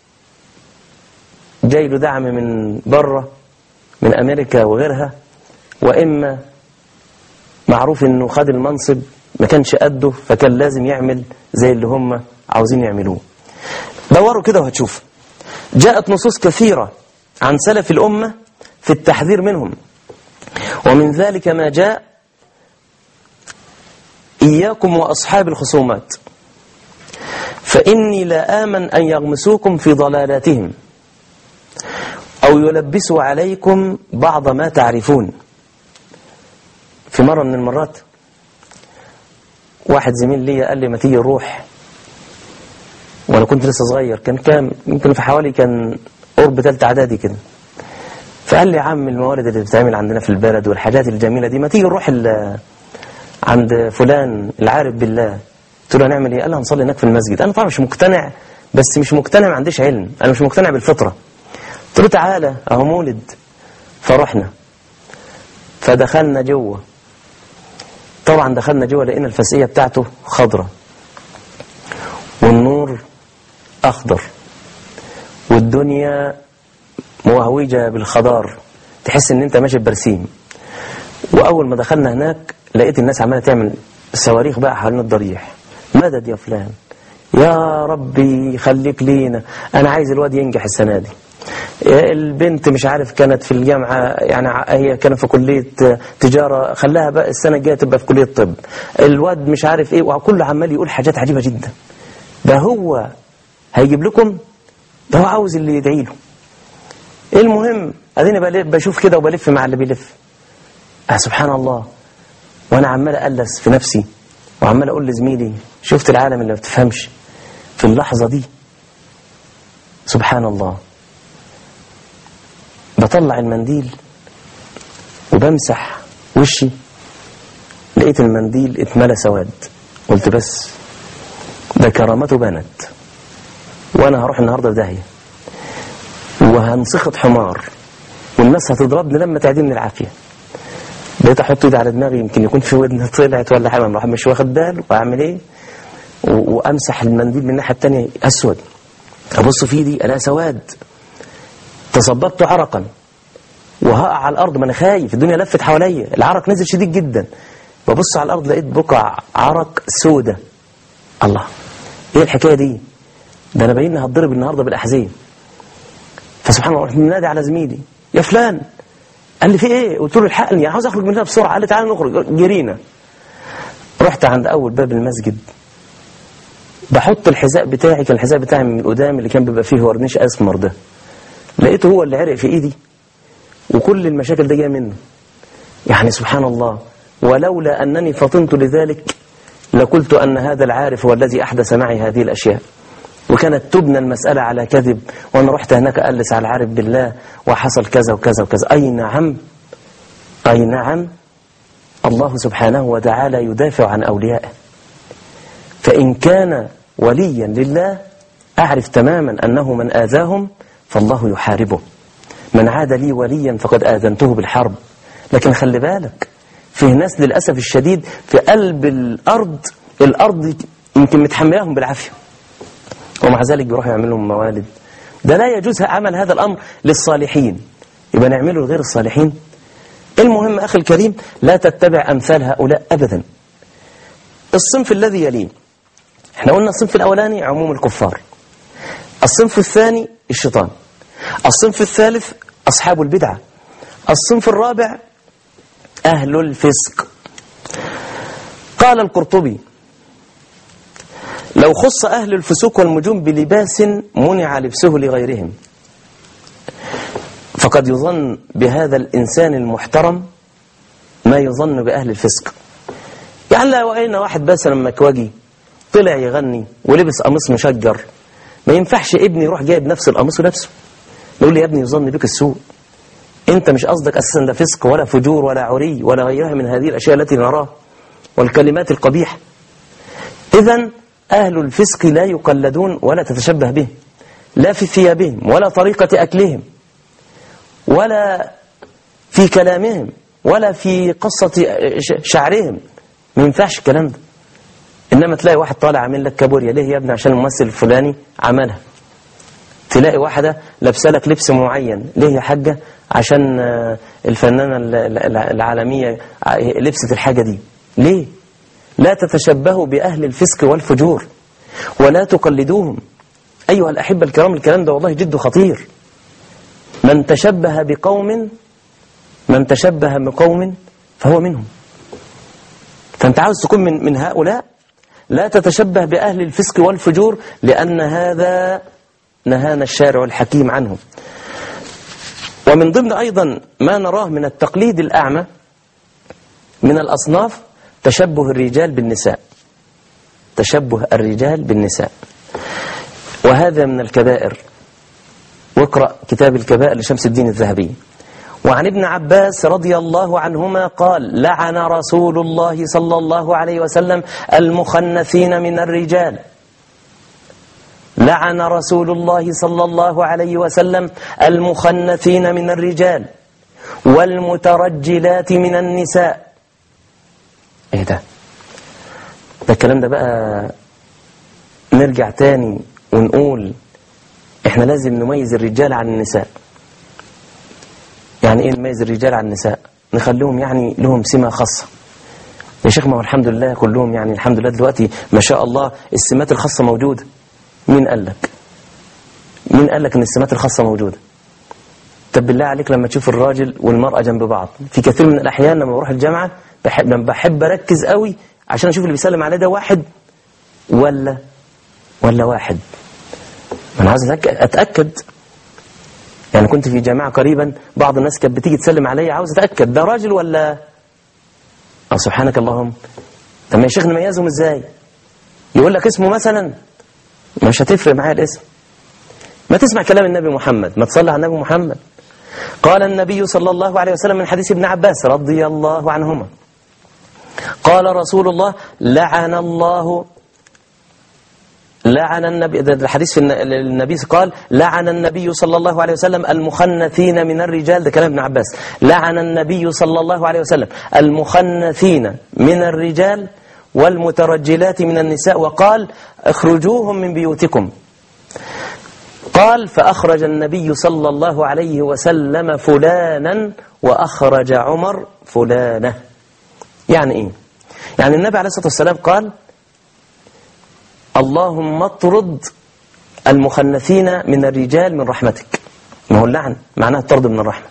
جاي له دعم من بره من أمريكا وغيرها وإما معروف إنه خد المنصب ما كانش قده فكان لازم يعمل زي اللي هم عاوزين يعملوه دوروا كده وهتشوفوا جاءت نصوص كثيرة عن سلف الأمة في التحذير منهم ومن ذلك ما جاء إياكم وأصحاب الخصومات فإني لا آمن أن يغمسوكم في ضلالاتهم أو يلبسوا عليكم بعض ما تعرفون في مرة من المرات واحد زميل لي قال لي ما تيجي نروح وانا كنت لسه صغير كان كام يمكن في حوالي كان قرب ثالثه اعدادي كده فقال لي يا عم الموارد اللي بتتعمل عندنا في البلد والحاجات الجميله دي ما تيجي نروح ال- عند فلان العارف بالله قلت له هنعمل ايه قال لي هنصلي هناك في المسجد انا طبعا مش مقتنع بس مش مقتنع ما عنديش علم انا مش مقتنع بالفطره قلت له تعالى اهو مولد فرحنا فدخلنا جوه طبعا دخلنا جوه لقينا الفسقيه بتاعته خضره والنور اخضر والدنيا موهوجه بالخضار تحس ان انت ماشي ببرسيم واول ما دخلنا هناك لقيت الناس عماله تعمل صواريخ بقى حوالين الضريح مدد يا فلان يا ربي خليك لينا انا عايز الواد ينجح السنه دي البنت مش عارف كانت في الجامعة يعني هي كانت في كلية تجارة خلاها بقى السنة الجاية تبقى في كلية طب الواد مش عارف ايه وكله عمال يقول حاجات عجيبة جدا ده هو هيجيب لكم ده هو عاوز اللي يدعي له المهم اديني بلف- بشوف كده وبلف مع اللي بيلف آه سبحان الله وانا عمال ألس في نفسي وعمال اقول لزميلي شفت العالم اللي ما بتفهمش في اللحظة دي سبحان الله بطلع المنديل وبمسح وشي لقيت المنديل اتملى سواد قلت بس ده كرامته بنت وانا هروح النهارده في داهيه وهنسخط حمار والناس هتضربني لما تعدمني العافيه بقيت احط ايدي على دماغي يمكن يكون في ودني طلعت ولا حاجه الواحد مش واخد باله واعمل ايه و- وامسح المنديل من الناحيه الثانيه اسود ابص في ايدي الاقي سواد تصببت عرقا وهقع على الارض ما انا خايف الدنيا لفت حواليا العرق نزل شديد جدا ببص على الارض لقيت بقع عرق سودة الله ايه الحكايه دي ده انا باين هتضرب النهارده بالاحذيه فسبحان الله رحت منادي على زميلي يا فلان قال لي في ايه قلت له الحقني عاوز اخرج من هنا بسرعه قال لي تعالى نخرج جرينا رحت عند اول باب المسجد بحط الحذاء بتاعي كان الحذاء بتاعي من قدام اللي كان بيبقى فيه ورنيش اسمر ده لقيته هو اللي عرق في ايدي وكل المشاكل دي جايه منه يعني سبحان الله ولولا انني فطنت لذلك لقلت ان هذا العارف هو الذي احدث معي هذه الاشياء وكانت تبنى المسألة على كذب وأنا رحت هناك ألس على العارف بالله وحصل كذا وكذا وكذا أي نعم أي نعم الله سبحانه وتعالى يدافع عن أوليائه فإن كان وليا لله أعرف تماما أنه من آذاهم فالله يحاربه من عاد لي وليا فقد آذنته بالحرب لكن خلي بالك فيه ناس للأسف الشديد في قلب الأرض الأرض يمكن متحملاهم بالعافية ومع ذلك بيروحوا يعملوا لهم موالد ده لا يجوز عمل هذا الأمر للصالحين يبقى نعمله لغير الصالحين المهم أخي الكريم لا تتبع أمثال هؤلاء أبدا الصنف الذي يليه احنا قلنا الصنف الأولاني عموم الكفار الصنف الثاني الشيطان الصنف الثالث أصحاب البدعة الصنف الرابع أهل الفسق قال القرطبي لو خص أهل الفسوق والمجون بلباس منع لبسه لغيرهم فقد يظن بهذا الإنسان المحترم ما يظن بأهل الفسق يعني لو أين واحد بس لما مكواجي طلع يغني ولبس قميص مشجر ما ينفعش ابني يروح جايب نفس القميص ولبسه يقول لي يا ابني يظن بك السوء انت مش قصدك اساسا لا فسق ولا فجور ولا عري ولا غيرها من هذه الاشياء التي نراها والكلمات القبيحه اذا اهل الفسق لا يقلدون ولا تتشبه بهم لا في ثيابهم ولا طريقه اكلهم ولا في كلامهم ولا في قصة شعرهم ما ينفعش الكلام ده إنما تلاقي واحد طالع عامل لك كابوريا ليه يا ابني عشان الممثل الفلاني عملها تلاقي واحدة لابسه لك لبس معين ليه يا حاجة عشان الفنانة العالمية لبست الحاجة دي ليه لا تتشبهوا بأهل الفسق والفجور ولا تقلدوهم أيها الأحبة الكرام الكلام ده والله جد خطير من تشبه بقوم من تشبه بقوم فهو منهم فأنت عاوز تكون من, من هؤلاء لا تتشبه بأهل الفسق والفجور لأن هذا نهانا الشارع الحكيم عنه ومن ضمن أيضا ما نراه من التقليد الأعمى من الأصناف تشبه الرجال بالنساء تشبه الرجال بالنساء وهذا من الكبائر واقرأ كتاب الكبائر لشمس الدين الذهبي وعن ابن عباس رضي الله عنهما قال لعن رسول الله صلى الله عليه وسلم المخنثين من الرجال لعن رسول الله صلى الله عليه وسلم المخنثين من الرجال والمترجلات من النساء ايه ده ده الكلام ده بقى نرجع تاني ونقول احنا لازم نميز الرجال عن النساء يعني ايه نميز الرجال عن النساء نخليهم يعني لهم سمة خاصة يا شيخ ما هو الحمد لله كلهم يعني الحمد لله دلوقتي ما شاء الله السمات الخاصة موجودة مين قال لك مين قال لك ان السمات الخاصة موجودة طب بالله عليك لما تشوف الراجل والمرأة جنب بعض في كثير من الأحيان لما بروح الجامعة بحب, لما بحب أركز قوي عشان أشوف اللي بيسلم عليه ده واحد ولا ولا واحد أنا عايز أتأكد يعني كنت في جامعة قريبا بعض الناس كانت بتيجي تسلم عليا عاوز أتأكد ده راجل ولا أو سبحانك اللهم طب ما يا شيخ نميزهم إزاي يقول لك اسمه مثلا مش هتفرق معايا الاسم ما تسمع كلام النبي محمد ما تصلي على النبي محمد قال النبي صلى الله عليه وسلم من حديث ابن عباس رضي الله عنهما قال رسول الله لعن الله لعن النبي ده الحديث في النبي قال لعن النبي صلى الله عليه وسلم المخنثين من الرجال ده كلام ابن عباس لعن النبي صلى الله عليه وسلم المخنثين من الرجال والمترجلات من النساء وقال اخرجوهم من بيوتكم قال فأخرج النبي صلى الله عليه وسلم فلانا وأخرج عمر فلانة يعني إيه يعني النبي عليه الصلاة والسلام قال اللهم اطرد المخنثين من الرجال من رحمتك ما هو اللعن معناه الطرد من الرحمة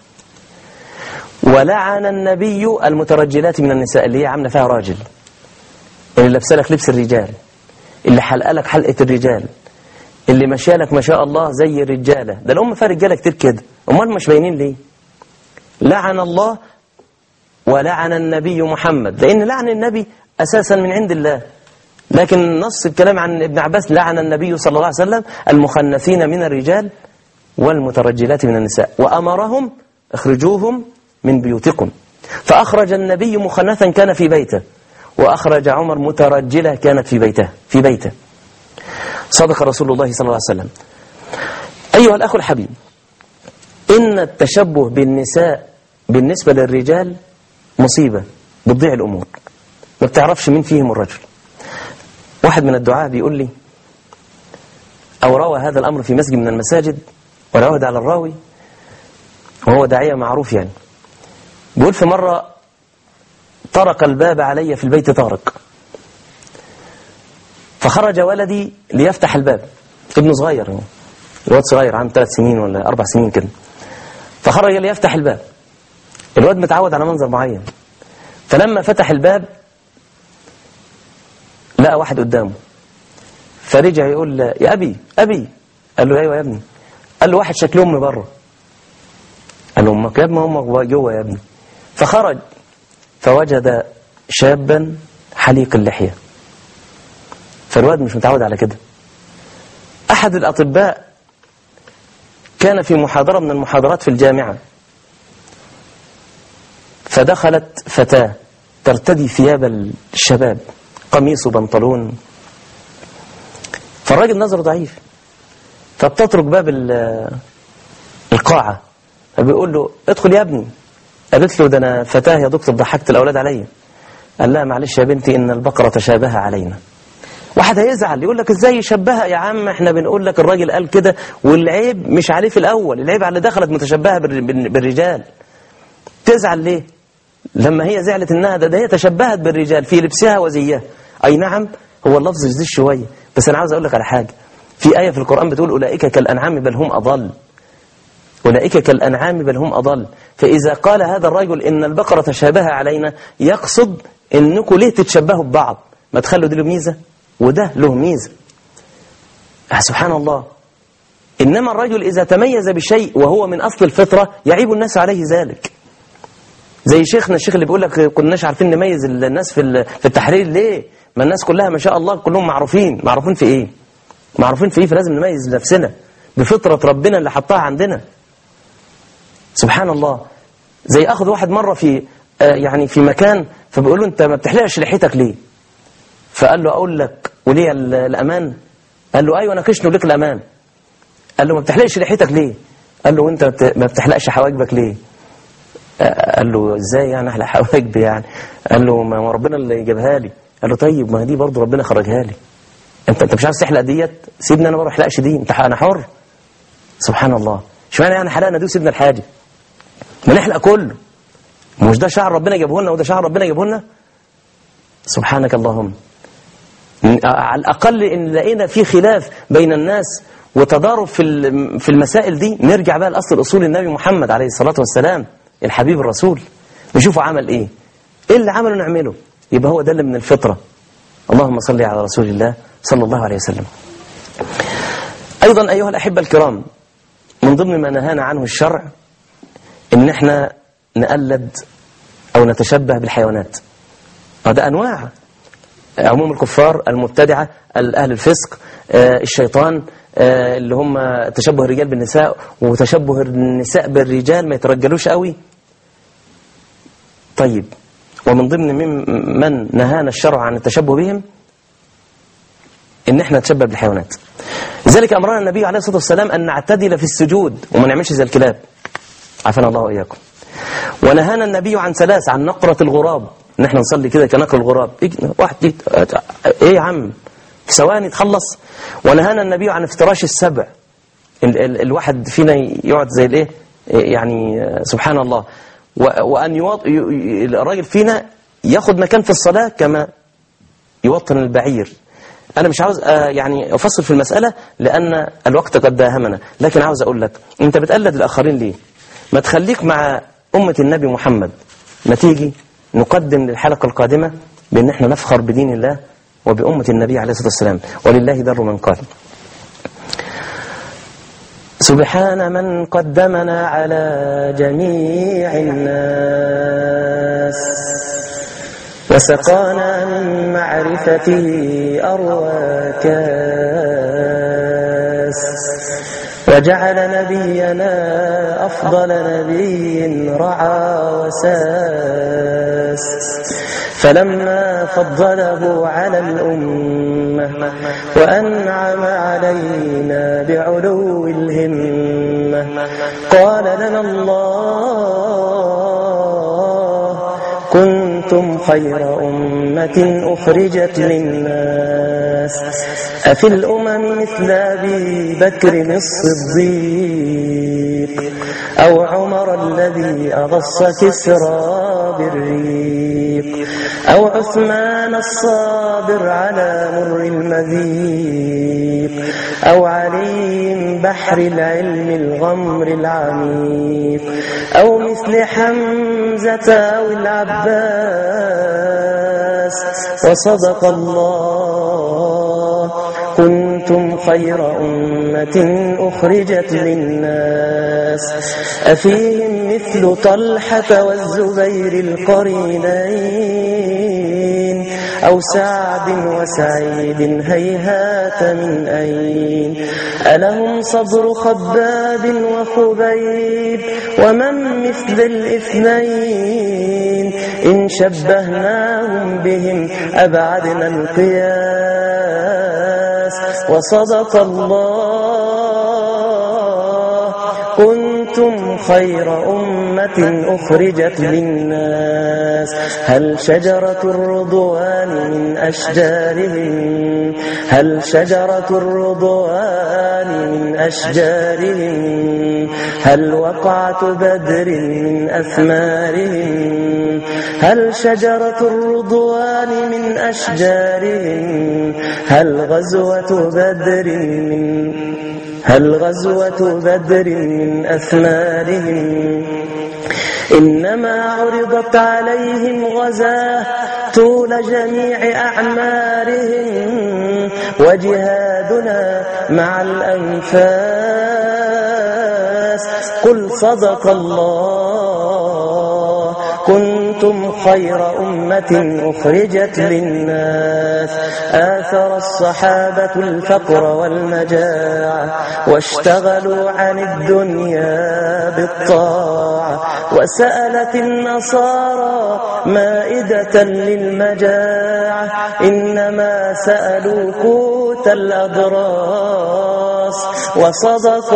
ولعن النبي المترجلات من النساء اللي هي عامله فيها راجل اللي لابسه لك لبس الرجال اللي حلقه لك حلقة الرجال اللي مشالك ما شاء الله زي الرجالة ده الأم فيها رجالة كتير كده أمال مش باينين ليه لعن الله ولعن النبي محمد لأن لعن النبي أساسا من عند الله لكن نص الكلام عن ابن عباس لعن النبي صلى الله عليه وسلم المخنثين من الرجال والمترجلات من النساء وأمرهم اخرجوهم من بيوتكم فأخرج النبي مخنثا كان في بيته وأخرج عمر مترجلة كانت في بيته في بيته صدق رسول الله صلى الله عليه وسلم أيها الأخ الحبيب إن التشبه بالنساء بالنسبة للرجال مصيبة بتضيع الأمور ما بتعرفش مين فيهم الرجل واحد من الدعاة بيقول لي أو روى هذا الأمر في مسجد من المساجد والعهد على الراوي وهو داعية معروف يعني بيقول في مرة طرق الباب علي في البيت طارق فخرج ولدي ليفتح الباب ابنه صغير هو الواد صغير عنده ثلاث سنين ولا أربع سنين كده فخرج ليفتح الباب الواد متعود على منظر معين فلما فتح الباب لقى واحد قدامه فرجع يقول يا أبي أبي قال له أيوة يا ابني قال له واحد شكله أمي بره قال له أمك يا ابني أمك جوه يا ابني فخرج فوجد شابا حليق اللحية فالواد مش متعود على كده أحد الأطباء كان في محاضرة من المحاضرات في الجامعة فدخلت فتاة ترتدي ثياب الشباب قميص وبنطلون فالراجل نظره ضعيف فبتترك باب القاعة فبيقول له ادخل يا ابني قالت له ده أنا فتاة يا دكتور ضحكت الأولاد عليا قال لها معلش يا بنتي إن البقرة تشابه علينا واحد هيزعل يقول لك ازاي يشبهها يا عم احنا بنقول لك الراجل قال كده والعيب مش عليه في الأول العيب على اللي دخلت متشبهة بالر- بال- بالرجال تزعل ليه لما هي زعلت انها ده, ده هي تشبهت بالرجال في لبسها وزيها اي نعم هو اللفظ يزيد شويه بس انا عاوز اقول لك على حاجه في ايه في القران بتقول اولئك كالانعام بل هم اضل اولئك كالانعام بل هم اضل فاذا قال هذا الرجل ان البقره تشابه علينا يقصد انكم ليه تتشبهوا ببعض ما تخلوا دي له ميزه وده له ميزه آه، سبحان الله انما الرجل اذا تميز بشيء وهو من اصل الفطره يعيب الناس عليه ذلك زي شيخنا الشيخ اللي بيقول لك كناش عارفين نميز الناس في ال- في التحرير ليه ما الناس كلها ما شاء الله كلهم معروفين معروفين في ايه معروفين في ايه فلازم نميز نفسنا بفطرة ربنا اللي حطها عندنا سبحان الله زي اخذ واحد مرة في آه، يعني في مكان فبيقول له انت ما بتحلقش لحيتك ليه فقال له اقول لك وليه ال- الامان قال له ايوه انا كشنه لك الامان قال له ما بتحلقش لحيتك ليه قال له وانت بت- ما بتحلقش حواجبك ليه قال له ازاي يعني احلق حواجبي يعني قال له ما هو ربنا اللي جابها لي قال له طيب ما دي برضه ربنا خرجها لي انت انت مش عايز تحلق ديت سيبني انا ما احلقش دي انت انا حر سبحان الله اشمعنى يعني حلقنا دي وسيبنا الحاجه ما نحلق كله مش ده شعر ربنا جابه لنا وده شعر ربنا جابه لنا سبحانك اللهم على الأقل إن لقينا في خلاف بين الناس وتضارب في ال- في المسائل دي نرجع بقى لأصل أصول النبي محمد عليه الصلاة والسلام الحبيب الرسول نشوفه عمل إيه إيه اللي عمله نعمله يبقى هو ده اللي من الفطرة اللهم صل على رسول الله صلى الله عليه وسلم أيضا أيها الأحبة الكرام من ضمن ما نهانا عنه الشرع إن احنا نقلد أو نتشبه بالحيوانات هذا أنواع عموم الكفار المبتدعة أهل الفسق آه، الشيطان آه، اللي هم تشبه الرجال بالنساء وتشبه النساء بالرجال ما يترجلوش قوي طيب ومن ضمن من, من نهانا الشرع عن التشبه بهم ان احنا نتشبه بالحيوانات لذلك امرنا النبي عليه الصلاه والسلام ان نعتدل في السجود وما نعملش زي الكلاب عافانا الله واياكم ونهانا النبي عن ثلاث عن نقرة الغراب ان احنا نصلي كده كنقر الغراب إيه- واحد دي- ايه يا عم في ثواني تخلص ونهانا النبي عن افتراش السبع ال ال الواحد فينا يقعد زي الايه يعني آه، سبحان الله و- وان يوط... ي- ي- الراجل فينا ياخد مكان في الصلاة كما يوطن البعير أنا مش عاوز آه، يعني أفصل في المسألة لأن الوقت قد داهمنا لكن عاوز أقول لك أنت بتقلد الآخرين ليه ما تخليك مع أمة النبي محمد ما تيجي نقدم للحلقة القادمة بأن احنا نفخر بدين الله وبأمة النبي عليه الصلاة والسلام ولله در من قال سبحان من قدمنا على جميع الناس وسقانا من معرفته أروى كاس وجعل نبينا أفضل نبي رعى وساس فلما فضله على الأمة وأنعم علينا بعلو الهمة قال لنا الله كنتم خير أمة أخرجت للناس أفي الأمم مثل أبي بكر الصديق أو عمر الذي أغص كسرى بالريق أو عثمان الصابر على مر المذيق أو علي بحر العلم الغمر العميق أو مثل حمزة أو العباس وصدق الله كنتم خير أمة أخرجت للناس أفيهم مثل طلحة والزبير القرينين أو سعد وسعيد هيهات من أين ألهم صبر خباب وخبيب ومن مثل الاثنين إن شبهناهم بهم أبعدنا القياس وصدق الله كنت كنتم خير أمة أخرجت للناس هل شجرة الرضوان من أشجارهم هل شجرة الرضوان من أشجارهم هل وقعة بدر من أثمارهم هل شجرة الرضوان من أشجارهم هل غزوة بدر من هل غزوة بدر من أثمارهم إنما عرضت عليهم غزاه طول جميع أعمارهم وجهادنا مع الأنفاس قل صدق الله كنتم خير أمة أخرجت للناس آثر الصحابة الفقر والمجاعة واشتغلوا عن الدنيا بالطاعة وسألت النصارى مائدة للمجاعة إنما سألوا قوت الأضراس وصدق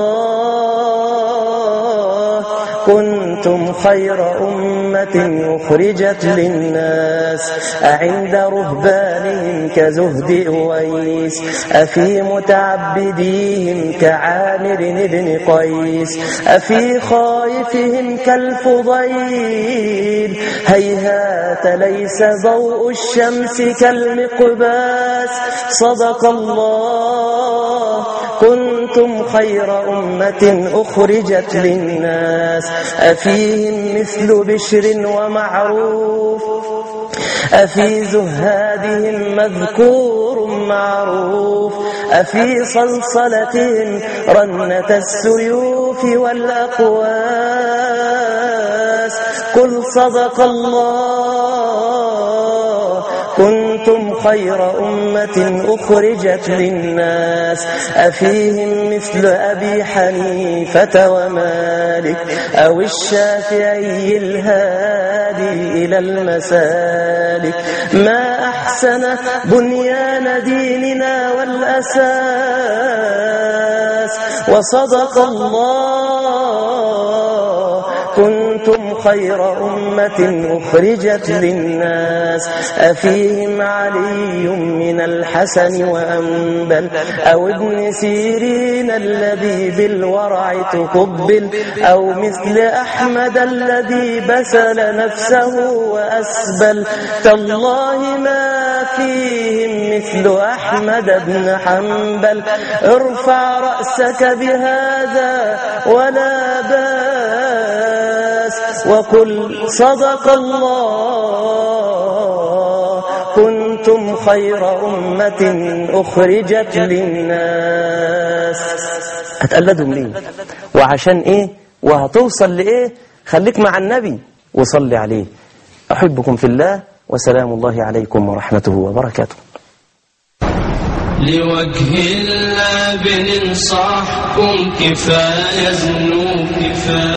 الله كنتم خير أمة أخرجت للناس أعند رهبانهم كزهد أويس أفي متعبديهم كعامر بن قيس أفي خائفهم كالفضيل هيهات ليس ضوء الشمس كالمقباس صدق الله كنتم خير أمة أخرجت للناس أفيهم مثل بشر ومعروف أفي زهادهم مذكور معروف أفي صلصلتهم رنة السيوف والأقواس قل صدق الله كنتم خير أمة أخرجت للناس أفيهم مثل أبي حنيفة ومالك أو الشافعي الهادي إلى المسالك ما أحسن بنيان ديننا والأساس وصدق الله كنتم خير أمة أخرجت للناس أفيهم علي من الحسن وأنبل أو ابن سيرين الذي بالورع تقبل أو مثل أحمد الذي بسل نفسه وأسبل تالله ما فيهم مثل أحمد بن حنبل ارفع رأسك بهذا ولا باس وقل صدق الله كنتم خير أمة أخرجت للناس هتقلدهم ليه وعشان ايه وهتوصل لايه خليك مع النبي وصلي عليه أحبكم في الله وسلام الله عليكم ورحمته وبركاته لوجه الله بننصحكم كفاية ذنوب كفاية